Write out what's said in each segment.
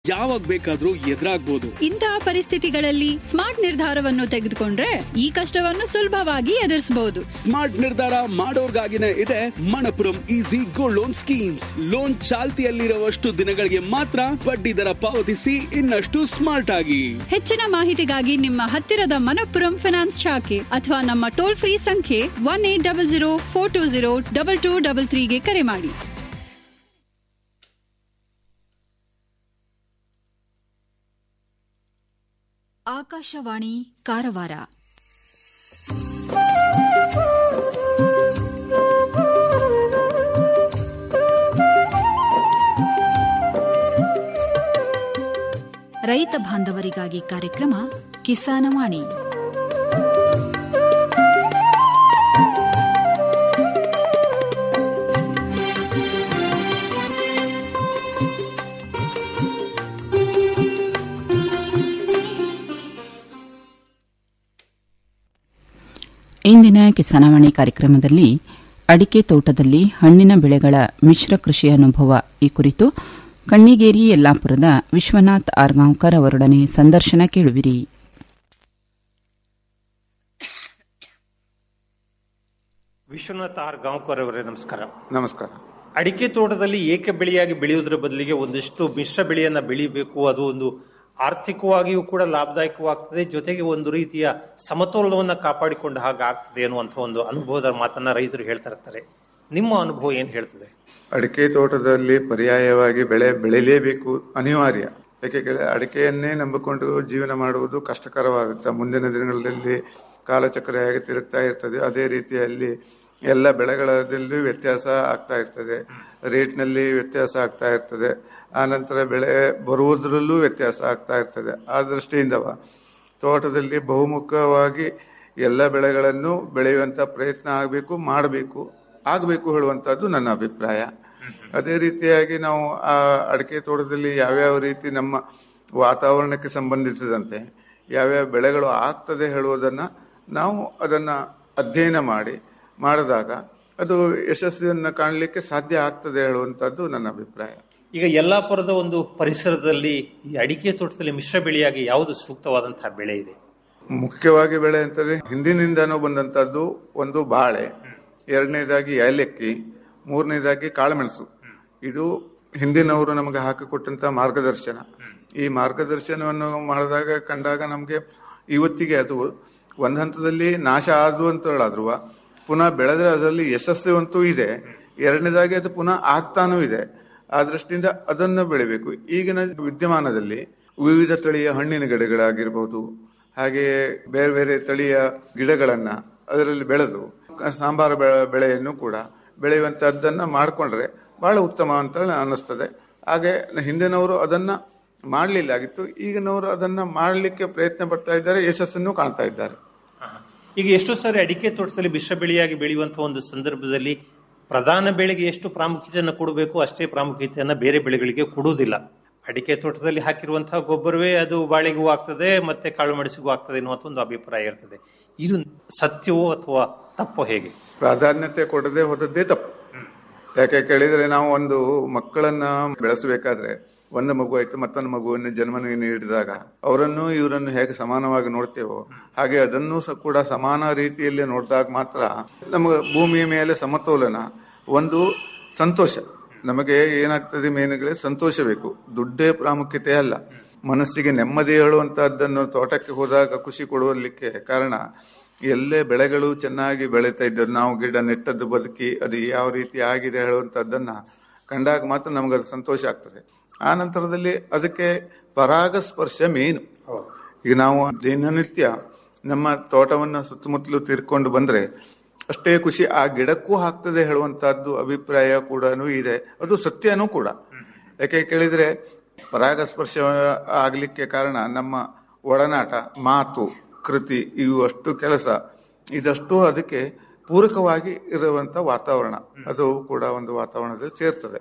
ಯಾವಾಗ ಬೇಕಾದ್ರೂ ಎದುರಾಗ್ಬೋದು ಇಂತಹ ಪರಿಸ್ಥಿತಿಗಳಲ್ಲಿ ಸ್ಮಾರ್ಟ್ ನಿರ್ಧಾರವನ್ನು ತೆಗೆದುಕೊಂಡ್ರೆ ಈ ಕಷ್ಟವನ್ನು ಸುಲಭವಾಗಿ ಎದುರಿಸಬಹುದು ಸ್ಮಾರ್ಟ್ ನಿರ್ಧಾರ ಮಾಡೋರ್ಗಾಗಿನೇ ಇದೆ Manappuram easy gold loan schemes loan ಚಾಲ್ತಿಯಲ್ಲಿರುವಷ್ಟು ದಿನಗಳಿಗೆ ಮಾತ್ರ ಬಡ್ಡಿ ದರ ಪಾವತಿಸಿ ಇನ್ನಷ್ಟು ಸ್ಮಾರ್ಟ್ ಆಗಿ ಹೆಚ್ಚಿನ ಮಾಹಿತಿಗಾಗಿ ನಿಮ್ಮ ಹತ್ತಿರದ ಮನಪ್ಪುರಂ ಫಿನಾನ್ಸ್ ಶಾಖೆ ಅಥವಾ ನಮ್ಮ ಟೋಲ್ ಫ್ರೀ ಸಂಖ್ಯೆ one eight double zero four two zero double two double ತ್ರೀಗೆ ಕರೆ ಮಾಡಿ ಆಕಾಶವಾಣಿ ಕಾರವಾರ ರೈತ ಬಾಂಧವರಿಗಾಗಿ ಕಾರ್ಯಕ್ರಮ ಕಿಸಾನವಾಣಿ ಇಂದಿನ ಕಿಸಾನವಾಣಿ ಕಾರ್ಯಕ್ರಮದಲ್ಲಿ ಅಡಿಕೆ ತೋಟದಲ್ಲಿ ಹಣ್ಣಿನ ಬೆಳೆಗಳ ಮಿಶ್ರ ಕೃಷಿ ಅನುಭವ ಈ ಕುರಿತು ಕಣ್ಣಿಗೇರಿ ಯಲ್ಲಾಪುರದ ವಿಶ್ವನಾಥ್ ಆರ್ಗಾಂವ್ಕರ್ ಅವರೊಡನೆ ಸಂದರ್ಶನ ಕೇಳುವಿರಿ ವಿಶ್ವನಾಥ್ ಆರ್ ಗಾಂವ್ಕರ್ ಅವರೇ ನಮಸ್ಕಾರ ನಮಸ್ಕಾರ ಅಡಿಕೆ ತೋಟದಲ್ಲಿ ಏಕ ಬೆಳೆಯಾಗಿ ಬೆಳೆಯುವುದರ ಬದಲಿಗೆ ಒಂದಿಷ್ಟು ಮಿಶ್ರ ಬೆಳೆಯನ್ನ ಬೆಳಿಬೇಕು ಅದು ಒಂದು ಆರ್ಥಿಕವಾಗಿಯೂ ಕೂಡ ಲಾಭದಾಯಕವಾಗ್ತದೆ ಜೊತೆಗೆ ಒಂದು ರೀತಿಯ ಸಮತೋಲನವನ್ನ ಕಾಪಾಡಿಕೊಂಡ ಹಾಗೆ ಆಗ್ತದೆ ಅನ್ನುವಂಥ ಒಂದು ಅನುಭವದ ಮಾತನ್ನ ರೈತರು ಹೇಳ್ತಾ ಇರ್ತಾರೆ ನಿಮ್ಮ ಅನುಭವ ಏನ್ ಹೇಳ್ತದೆ ಅಡಿಕೆ ತೋಟದಲ್ಲಿ ಪರ್ಯಾಯವಾಗಿ ಬೆಳೆ ಬೆಳಿಲೇಬೇಕು ಅನಿವಾರ್ಯ ಏಕೆಂದರೆ ಅಡಿಕೆಯನ್ನೇ ನಂಬಿಕೊಂಡು ಜೀವನ ಮಾಡುವುದು ಕಷ್ಟಕರವಾಗುತ್ತೆ ಮುಂದಿನ ದಿನಗಳಲ್ಲಿ ಕಾಲಚಕ್ರ ಹೇಗೆ ತಿರುಗ್ತಾ ಇರ್ತದೆ ಅದೇ ರೀತಿಯಲ್ಲಿ ಎಲ್ಲ ಬೆಳೆಗಳಲ್ಲಿ ವ್ಯತ್ಯಾಸ ಆಗ್ತಾ ಇರ್ತದೆ ರೇಟ್ನಲ್ಲಿ ವ್ಯತ್ಯಾಸ ಆಗ್ತಾ ಇರ್ತದೆ ಆನಂತರ ಬೆಳೆ ಬರುವುದರಲ್ಲೂ ವ್ಯತ್ಯಾಸ ಆಗ್ತಾ ಇರ್ತದೆ ಆ ದೃಷ್ಟಿಯಿಂದವ ತೋಟದಲ್ಲಿ ಬಹುಮುಖವಾಗಿ ಎಲ್ಲ ಬೆಳೆಗಳನ್ನು ಬೆಳೆಯುವಂಥ ಪ್ರಯತ್ನ ಆಗಬೇಕು ಮಾಡಬೇಕು ಆಗಬೇಕು ಹೇಳುವಂಥದ್ದು ನನ್ನ ಅಭಿಪ್ರಾಯ ಅದೇ ರೀತಿಯಾಗಿ ನಾವು ಆ ಅಡಿಕೆ ತೋಟದಲ್ಲಿ ಯಾವ್ಯಾವ ರೀತಿ ನಮ್ಮ ವಾತಾವರಣಕ್ಕೆ ಸಂಬಂಧಿಸಿದಂತೆ ಯಾವ್ಯಾವ ಬೆಳೆಗಳು ಆಗ್ತದೆ ಹೇಳುವುದನ್ನು ನಾವು ಅದನ್ನು ಅಧ್ಯಯನ ಮಾಡಿ ಮಾಡಿದಾಗ ಅದು ಯಶಸ್ವಿಯನ್ನು ಕಾಣಲಿಕ್ಕೆ ಸಾಧ್ಯ ಆಗ್ತದೆ ಹೇಳುವಂಥದ್ದು ನನ್ನ ಅಭಿಪ್ರಾಯ ಈಗ ಯಲ್ಲಾಪುರದ ಒಂದು ಪರಿಸರದಲ್ಲಿ ಈ ಅಡಿಕೆ ತೋಟದಲ್ಲಿ ಮಿಶ್ರ ಬೆಳೆಯಾಗಿ ಯಾವುದು ಸೂಕ್ತವಾದಂತಹ ಬೆಳೆ ಇದೆ ಮುಖ್ಯವಾಗಿ ಬೆಳೆ ಅಂತಂದ್ರೆ ಹಿಂದಿನಿಂದನೂ ಬಂದಂತದ್ದು ಒಂದು ಬಾಳೆ ಎರಡನೇದಾಗಿ ಏಲಕ್ಕಿ ಮೂರನೇದಾಗಿ ಕಾಳುಮೆಣಸು ಇದು ಹಿಂದಿನವರು ನಮಗೆ ಹಾಕಿಕೊಟ್ಟಂತ ಮಾರ್ಗದರ್ಶನ ಈ ಮಾರ್ಗದರ್ಶನವನ್ನು ಮಾಡಿದಾಗ ಕಂಡಾಗ ನಮಗೆ ಇವತ್ತಿಗೆ ಅದು ಒಂದು ಹಂತದಲ್ಲಿ ನಾಶ ಆದು ಅಂತ ಹೇಳಾದ್ರು ಪುನಃ ಬೆಳೆದ್ರೆ ಅದರಲ್ಲಿ ಯಶಸ್ಸು ಇದೆ ಎರಡನೇದಾಗಿ ಅದು ಪುನಃ ಆಗ್ತಾನೂ ಇದೆ ಆ ದೃಷ್ಟಿಯಿಂದ ಅದನ್ನು ಬೆಳಿಬೇಕು ಈಗಿನ ವಿದ್ಯಮಾನದಲ್ಲಿ ವಿವಿಧ ತಳಿಯ ಹಣ್ಣಿನ ಗಿಡಗಳಾಗಿರ್ಬೋದು ಹಾಗೆಯೇ ಬೇರೆ ಬೇರೆ ತಳಿಯ ಗಿಡಗಳನ್ನ ಅದರಲ್ಲಿ ಬೆಳೆದು ಸಾಂಬಾರು ಬೆ- ಬೆಳೆಯನ್ನು ಕೂಡ ಬೆಳೆಯುವಂತಹದ್ದನ್ನ ಮಾಡಿಕೊಂಡ್ರೆ ಬಹಳ ಉತ್ತಮ ಅಂತ ಅನ್ನಿಸ್ತದೆ ಹಾಗೆ ಹಿಂದಿನವರು ಅದನ್ನ ಮಾಡಲಿಲ್ಲಾಗಿತ್ತು ಈಗಿನವರು ಅದನ್ನ ಮಾಡಲಿಕ್ಕೆ ಪ್ರಯತ್ನ ಪಡ್ತಾ ಇದ್ದಾರೆ ಯಶಸ್ಸನ್ನು ಕಾಣ್ತಾ ಇದ್ದಾರೆ ಈಗ ಎಷ್ಟೋ ಸಾರಿ ಅಡಿಕೆ ತೋಟದಲ್ಲಿ ಮಿಶ್ರ ಬೆಳೆಯಾಗಿ ಬೆಳೆಯುವಂತಹ ಒಂದು ಸಂದರ್ಭದಲ್ಲಿ ಪ್ರಧಾನ ಬೆಳೆಗೆ ಎಷ್ಟು ಪ್ರಾಮುಖ್ಯತೆಯನ್ನು ಕೊಡಬೇಕು ಅಷ್ಟೇ ಪ್ರಾಮುಖ್ಯತೆಯನ್ನ ಬೇರೆ ಬೆಳೆಗಳಿಗೆ ಕೊಡುವುದಿಲ್ಲ ಅಡಿಕೆ ತೋಟದಲ್ಲಿ ಹಾಕಿರುವಂತಹ ಗೊಬ್ಬರವೇ ಅದು ಬಾಳೆಗೂ ಆಗ್ತದೆ ಮತ್ತೆ ಕಾಳು ಮೆಣಸಿಗೂ ಆಗ್ತದೆ ಎನ್ನುವಂಥ ಒಂದು ಅಭಿಪ್ರಾಯ ಇರ್ತದೆ ಇದು ಸತ್ಯವೋ ಅಥವಾ ತಪ್ಪೋ ಹೇಗೆ ಪ್ರಾಧಾನ್ಯತೆ ಕೊಡದೆ ಹೋದದ್ದೇ ತಪ್ಪು ಯಾಕೆ ಕೇಳಿದ್ರೆ ನಾವು ಒಂದು ಮಕ್ಕಳನ್ನ ಬೆಳೆಸಬೇಕಾದ್ರೆ ಒಂದು ಮಗು ಆಯ್ತು ಮತ್ತೊಂದು ಮಗುವನ್ನು ಜನ್ಮ ನೀಡಿದಾಗ ಅವರನ್ನು ಇವರನ್ನು ಹೇಗೆ ಸಮಾನವಾಗಿ ನೋಡ್ತೇವೋ ಹಾಗೆ ಅದನ್ನು ಸಹ ಕೂಡ ಸಮಾನ ರೀತಿಯಲ್ಲಿ ನೋಡಿದಾಗ ಮಾತ್ರ ನಮಗೆ ಭೂಮಿಯ ಮೇಲೆ ಸಮತೋಲನ ಒಂದು ಸಂತೋಷ ನಮಗೆ ಏನಾಗ್ತದೆ ಮೇನುಗಳೇ ಸಂತೋಷ ಬೇಕು ದುಡ್ಡೇ ಪ್ರಾಮುಖ್ಯತೆ ಅಲ್ಲ ಮನಸ್ಸಿಗೆ ನೆಮ್ಮದಿ ಹೇಳುವಂತಹದ್ದನ್ನು ತೋಟಕ್ಕೆ ಹೋದಾಗ ಖುಷಿ ಕೊಡುವಲಿಕ್ಕೆ ಕಾರಣ ಎಲ್ಲೇ ಬೆಳೆಗಳು ಚೆನ್ನಾಗಿ ಬೆಳೀತಾ ಇದ್ದರು ನಾವು ಗಿಡ ನೆಟ್ಟದ್ದು ಬದುಕಿ ಅದು ಯಾವ ರೀತಿ ಆಗಿದೆ ಹೇಳುವಂತಹದ್ದನ್ನ ಕಂಡಾಗ ಮಾತ್ರ ನಮ್ಗೆ ಅದು ಸಂತೋಷ ಆಗ್ತದೆ ಆ ನಂತರದಲ್ಲಿ ಅದಕ್ಕೆ ಪರಾಗಸ್ಪರ್ಶ ಮೇನು ಈಗ ನಾವು ದಿನನಿತ್ಯ ನಮ್ಮ ತೋಟವನ್ನ ಸುತ್ತಮುತ್ತಲು ತಿರ್ಕೊಂಡು ಬಂದ್ರೆ ಅಷ್ಟೇ ಖುಷಿ ಆ ಗಿಡಕ್ಕೂ ಆಗ್ತದೆ ಹೇಳುವಂತಹದ್ದು ಅಭಿಪ್ರಾಯ ಕೂಡ ಇದೆ ಅದು ಸತ್ಯನೂ ಕೂಡ ಯಾಕೆ ಕೇಳಿದ್ರೆ ಪರಾಗಸ್ಪರ್ಶ ಆಗ್ಲಿಕ್ಕೆ ಕಾರಣ ನಮ್ಮ ಒಡನಾಟ ಮಾತು ಕೃತಿ ಇವು ಅಷ್ಟು ಕೆಲಸ ಇದಷ್ಟು ಅದಕ್ಕೆ ಪೂರಕವಾಗಿ ಇರುವಂತ ವಾತಾವರಣ ಅದು ಕೂಡ ಒಂದು ವಾತಾವರಣದಲ್ಲಿ ಸೇರ್ತದೆ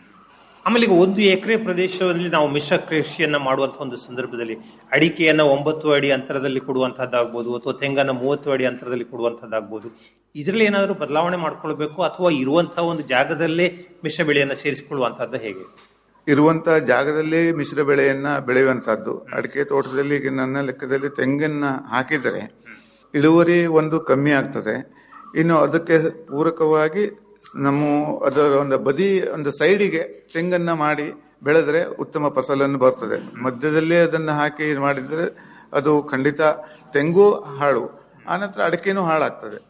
ಆಮೇಲೆ ಈಗ ಒಂದು ಎಕರೆ ಪ್ರದೇಶದಲ್ಲಿ ನಾವು ಮಿಶ್ರ ಕೃಷಿಯನ್ನ ಮಾಡುವಂತಹ ಒಂದು ಸಂದರ್ಭದಲ್ಲಿ ಅಡಿಕೆಯನ್ನ ಒಂಬತ್ತು ಅಡಿ ಅಂತರದಲ್ಲಿ ಕೊಡುವಂತಹದ್ದಾಗ್ಬೋದು ಅಥವಾ ತೆಂಗನ್ನ ಮೂವತ್ತು ಅಡಿ ಅಂತರದಲ್ಲಿ ಕೊಡುವಂತಹದ್ದಾಗ್ಬೋದು ಇದರಲ್ಲಿ ಏನಾದರೂ ಬದಲಾವಣೆ ಮಾಡ್ಕೊಳ್ಬೇಕು ಅಥವಾ ಇರುವಂತಹ ಒಂದು ಜಾಗದಲ್ಲೇ ಮಿಶ್ರ ಬೆಳೆಯನ್ನ ಸೇರಿಸಿಕೊಳ್ಳುವಂತಹದ್ದು ಹೇಗೆ ಇರುವಂತ ಜಾಗದಲ್ಲಿ ಮಿಶ್ರ ಬೆಳೆಯನ್ನ ಬೆಳೆಯುವಂತಹದ್ದು ಅಡಿಕೆ ತೋಟದಲ್ಲಿ ಈಗ ನನ್ನ ಲೆಕ್ಕದಲ್ಲಿ ತೆಂಗನ್ನ ಹಾಕಿದರೆ ಇಳುವರಿ ಒಂದು ಕಮ್ಮಿ ಆಗ್ತದೆ ಇನ್ನು ಅದಕ್ಕೆ ಪೂರಕವಾಗಿ ನಮ್ಮ ಅದರ ಒಂದು ಬದಿ ಒಂದು ಸೈಡಿಗೆ ತೆಂಗನ್ನ ಮಾಡಿ ಬೆಳೆದ್ರೆ ಉತ್ತಮ ಫಸಲನ್ನು ಬರ್ತದೆ ಮಧ್ಯದಲ್ಲೇ ಅದನ್ನ ಹಾಕಿ ಇದ್ ಮಾಡಿದ್ರೆ ಅದು ಖಂಡಿತ ತೆಂಗು ಹಾಳು ಆನಂತರ ಅಡಿಕೆನೂ ಹಾಳಾಗ್ತದೆ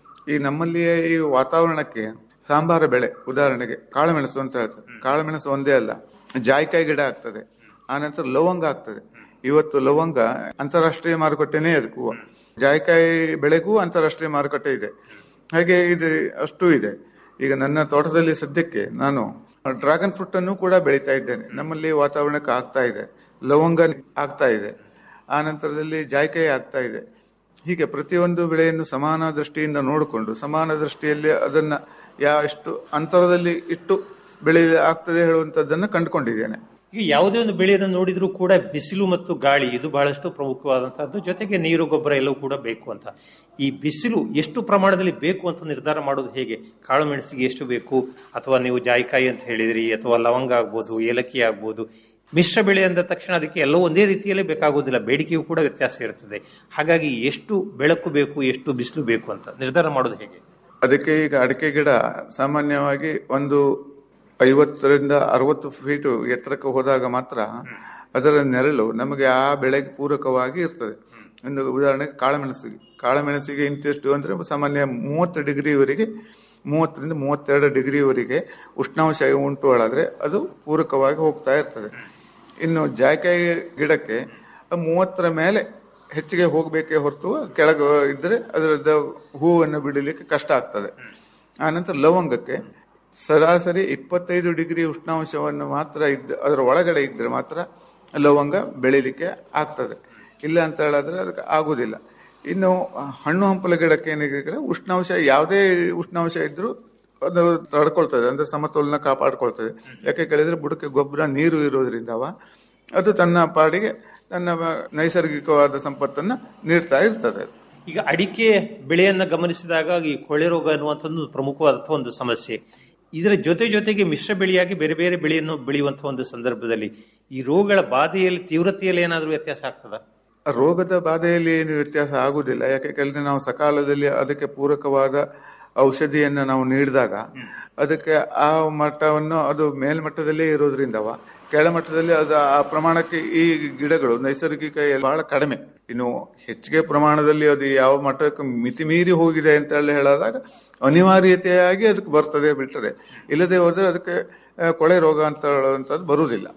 ಈ ನಮ್ಮಲ್ಲಿ ಈ ವಾತಾವರಣಕ್ಕೆ ಸಾಂಬಾರ ಬೆಳೆ ಉದಾಹರಣೆಗೆ ಕಾಳುಮೆಣಸು ಅಂತ ಹೇಳ್ತಾರೆ ಕಾಳುಮೆಣಸು ಒಂದೇ ಅಲ್ಲ ಜಾಯಿಕಾಯಿ ಗಿಡ ಆಗ್ತದೆ ಆನಂತರ ಲವಂಗ ಆಗ್ತದೆ ಇವತ್ತು ಲವಂಗ ಅಂತಾರಾಷ್ಟ್ರೀಯ ಮಾರುಕಟ್ಟೆನೇ ಅದಕ್ಕೂ ಜಾಯಿಕಾಯಿ ಬೆಳೆಗೂ ಅಂತಾರಾಷ್ಟ್ರೀಯ ಮಾರುಕಟ್ಟೆ ಇದೆ ಹಾಗೆ ಇದು ಅಷ್ಟು ಇದೆ ಈಗ ನನ್ನ ತೋಟದಲ್ಲಿ ಸದ್ಯಕ್ಕೆ ನಾನು ಡ್ರ್ಯಾಗನ್ ಫ್ರೂಟ್ ಅನ್ನು ಕೂಡ ಬೆಳೀತಾ ಇದ್ದೇನೆ ನಮ್ಮಲ್ಲಿ ವಾತಾವರಣಕ್ಕೆ ಆಗ್ತಾ ಇದೆ ಲವಂಗ ಆಗ್ತಾ ಇದೆ ಆ ನಂತರದಲ್ಲಿ ಜಾಯಿಕಾಯಿ ಆಗ್ತಾ ಇದೆ ಹೀಗೆ ಪ್ರತಿಯೊಂದು ಬೆಳೆಯನ್ನು ಸಮಾನ ದೃಷ್ಟಿಯಿಂದ ನೋಡಿಕೊಂಡು ಸಮಾನ ದೃಷ್ಟಿಯಲ್ಲಿ ಅದನ್ನ ಯಾವ ಎಷ್ಟು ಅಂತರದಲ್ಲಿ ಇಟ್ಟು ಬೆಳೆ ಆಗ್ತದೆ ಹೇಳುವಂತದ್ದನ್ನ ಕಂಡುಕೊಂಡಿದ್ದೇನೆ ಈಗ ಯಾವುದೇ ಒಂದು ಬೆಳೆಯನ್ನು ನೋಡಿದ್ರೂ ಕೂಡ ಬಿಸಿಲು ಮತ್ತು ಗಾಳಿ ಇದು ಬಹಳಷ್ಟು ಪ್ರಮುಖವಾದಂತಹದ್ದು ಜೊತೆಗೆ ನೀರು ಗೊಬ್ಬರ ಎಲ್ಲವೂ ಕೂಡ ಬೇಕು ಅಂತ ಈ ಬಿಸಿಲು ಎಷ್ಟು ಪ್ರಮಾಣದಲ್ಲಿ ಬೇಕು ಅಂತ ನಿರ್ಧಾರ ಮಾಡೋದು ಹೇಗೆ ಕಾಳು ಮೆಣಸಿಗೆ ಎಷ್ಟು ಬೇಕು ಅಥವಾ ನೀವು ಜಾಯಿಕಾಯಿ ಅಂತ ಹೇಳಿದ್ರಿ ಅಥವಾ ಲವಂಗ ಆಗ್ಬೋದು ಏಲಕ್ಕಿ ಆಗ್ಬೋದು ಮಿಶ್ರ ಬೆಳೆ ಅಂದ ತಕ್ಷಣ ಅದಕ್ಕೆ ಎಲ್ಲವೂ ಒಂದೇ ರೀತಿಯಲ್ಲೇ ಬೇಕಾಗುವುದಿಲ್ಲ ಬೇಡಿಕೆಯೂ ಕೂಡ ವ್ಯತ್ಯಾಸ ಇರ್ತದೆ ಹಾಗಾಗಿ ಎಷ್ಟು ಬೆಳಕು ಬೇಕು ಎಷ್ಟು ಬಿಸಿಲು ಬೇಕು ಅಂತ ನಿರ್ಧಾರ ಮಾಡೋದು ಹೇಗೆ ಅದಕ್ಕೆ ಈಗ ಅಡಿಕೆ ಗಿಡ ಸಾಮಾನ್ಯವಾಗಿ ಒಂದು ಐವತ್ತರಿಂದ ಅರವತ್ತು ಫೀಟ್ ಎತ್ತರಕ್ಕೆ ಹೋದಾಗ ಮಾತ್ರ ಅದರ ನೆರಳು ನಮಗೆ ಆ ಬೆಳೆಗೆ ಪೂರಕವಾಗಿ ಇರ್ತದೆ ಒಂದು ಉದಾಹರಣೆಗೆ ಕಾಳುಮೆಣಸಿಗೆ ಕಾಳುಮೆಣಸಿಗೆ ಇಂತಿಷ್ಟು ಅಂದ್ರೆ ಸಾಮಾನ್ಯ ಮೂವತ್ತು ಡಿಗ್ರಿವರೆಗೆ ಮೂವತ್ತರಿಂದ ಮೂವತ್ತೆರಡು ಡಿಗ್ರಿವರೆಗೆ ಉಷ್ಣಾಂಶ ಉಂಟು ಆದ್ರೆ ಅದು ಪೂರಕವಾಗಿ ಹೋಗ್ತಾ ಇರ್ತದೆ ಇನ್ನು ಜಾಯಿಕಾಯಿ ಗಿಡಕ್ಕೆ ಮೂವತ್ತರ ಮೇಲೆ ಹೆಚ್ಚಿಗೆ ಹೋಗಬೇಕೇ ಹೊರತು ಕೆಳಗೆ ಇದ್ರೆ ಅದರದ ಹೂವನ್ನು ಬಿಡಲಿಕ್ಕೆ ಕಷ್ಟ ಆಗ್ತದೆ ಆನಂತರ ಲವಂಗಕ್ಕೆ ಸರಾಸರಿ ಇಪ್ಪತ್ತೈದು ಡಿಗ್ರಿ ಉಷ್ಣಾಂಶವನ್ನು ಮಾತ್ರ ಇದ್ದ ಅದರ ಒಳಗಡೆ ಇದ್ರೆ ಮಾತ್ರ ಲವಂಗ ಬೆಳಿಲಿಕ್ಕೆ ಆಗ್ತದೆ ಇಲ್ಲ ಅಂತ ಹೇಳಿದ್ರೆ ಅದಕ್ಕೆ ಆಗುದಿಲ್ಲ ಇನ್ನು ಹಣ್ಣು ಹಂಪಲ ಗಿಡಕ್ಕೆ ಏನಿದೆ ಉಷ್ಣಾಂಶ ಯಾವುದೇ ಉಷ್ಣಾಂಶ ಇದ್ರೂ ಅದು ತಡ್ಕೊಳ್ತದೆ ಅಂದ್ರೆ ಸಮತೋಲನ ಕಾಪಾಡ್ಕೊಳ್ತದೆ ಯಾಕೆ ಕೇಳಿದ್ರೆ ಬುಡಕ್ಕೆ ಗೊಬ್ಬರ ನೀರು ಇರೋದ್ರಿಂದವ ಅದು ತನ್ನ ಪಾಡಿಗೆ ತನ್ನ ನೈಸರ್ಗಿಕವಾದ ಸಂಪತ್ತನ್ನ ನೀಡ್ತಾ ಇರ್ತದೆ ಈಗ ಅಡಿಕೆ ಬೆಳೆಯನ್ನ ಗಮನಿಸಿದಾಗ ಈ ಕೊಳೆ ರೋಗ ಅನ್ನುವಂಥದ್ದು ಪ್ರಮುಖವಾದಂತಹ ಒಂದು ಸಮಸ್ಯೆ ಇದರ ಜೊತೆ ಜೊತೆಗೆ ಮಿಶ್ರ ಬೆಳೆಯಾಗಿ ಬೇರೆ ಬೇರೆ ಬೆಳೆಯನ್ನು ಬೆಳೆಯುವಂತಹ ಒಂದು ಸಂದರ್ಭದಲ್ಲಿ ಈ ರೋಗಗಳ ಬಾಧೆಯಲ್ಲಿ ತೀವ್ರತೆಯಲ್ಲಿ ಏನಾದರೂ ವ್ಯತ್ಯಾಸ ಆಗ್ತದ ರೋಗದ ಬಾಧೆಯಲ್ಲಿ ಏನು ವ್ಯತ್ಯಾಸ ಆಗುದಿಲ್ಲ ಯಾಕೆ ಕೇಳಿದ್ರೆ ನಾವು ಸಕಾಲದಲ್ಲಿ ಅದಕ್ಕೆ ಪೂರಕವಾದ ಔಷಧಿಯನ್ನ ನಾವು ನೀಡಿದಾಗ ಅದಕ್ಕೆ ಆ ಮಟ್ಟವನ್ನು ಅದು ಮೇಲ್ಮಟ್ಟದಲ್ಲೇ ಇರೋದ್ರಿಂದವ ಕೆಳಮಟ್ಟದಲ್ಲಿ ಅದು ಆ ಪ್ರಮಾಣಕ್ಕೆ ಈ ಗಿಡಗಳು ನೈಸರ್ಗಿಕ ಬಹಳ ಕಡಿಮೆ ಇನ್ನು ಹೆಚ್ಚಿಗೆ ಪ್ರಮಾಣದಲ್ಲಿ ಅದು ಯಾವ ಮಟ್ಟಕ್ಕೆ ಮಿತಿ ಮೀರಿ ಹೋಗಿದೆ ಅಂತ ಹೇಳಿ ಹೇಳಿದಾಗ ಅನಿವಾರ್ಯತೆಯಾಗಿ ಅದಕ್ಕೆ ಬರ್ತದೆ ಬಿಟ್ಟರೆ ಇಲ್ಲದೆ ಹೋದ್ರೆ ಅದಕ್ಕೆ ಆ, ಕೊಳೆ ರೋಗ ಅಂತ ಹೇಳುವಂಥದ್ದು ಬರುವುದಿಲ್ಲ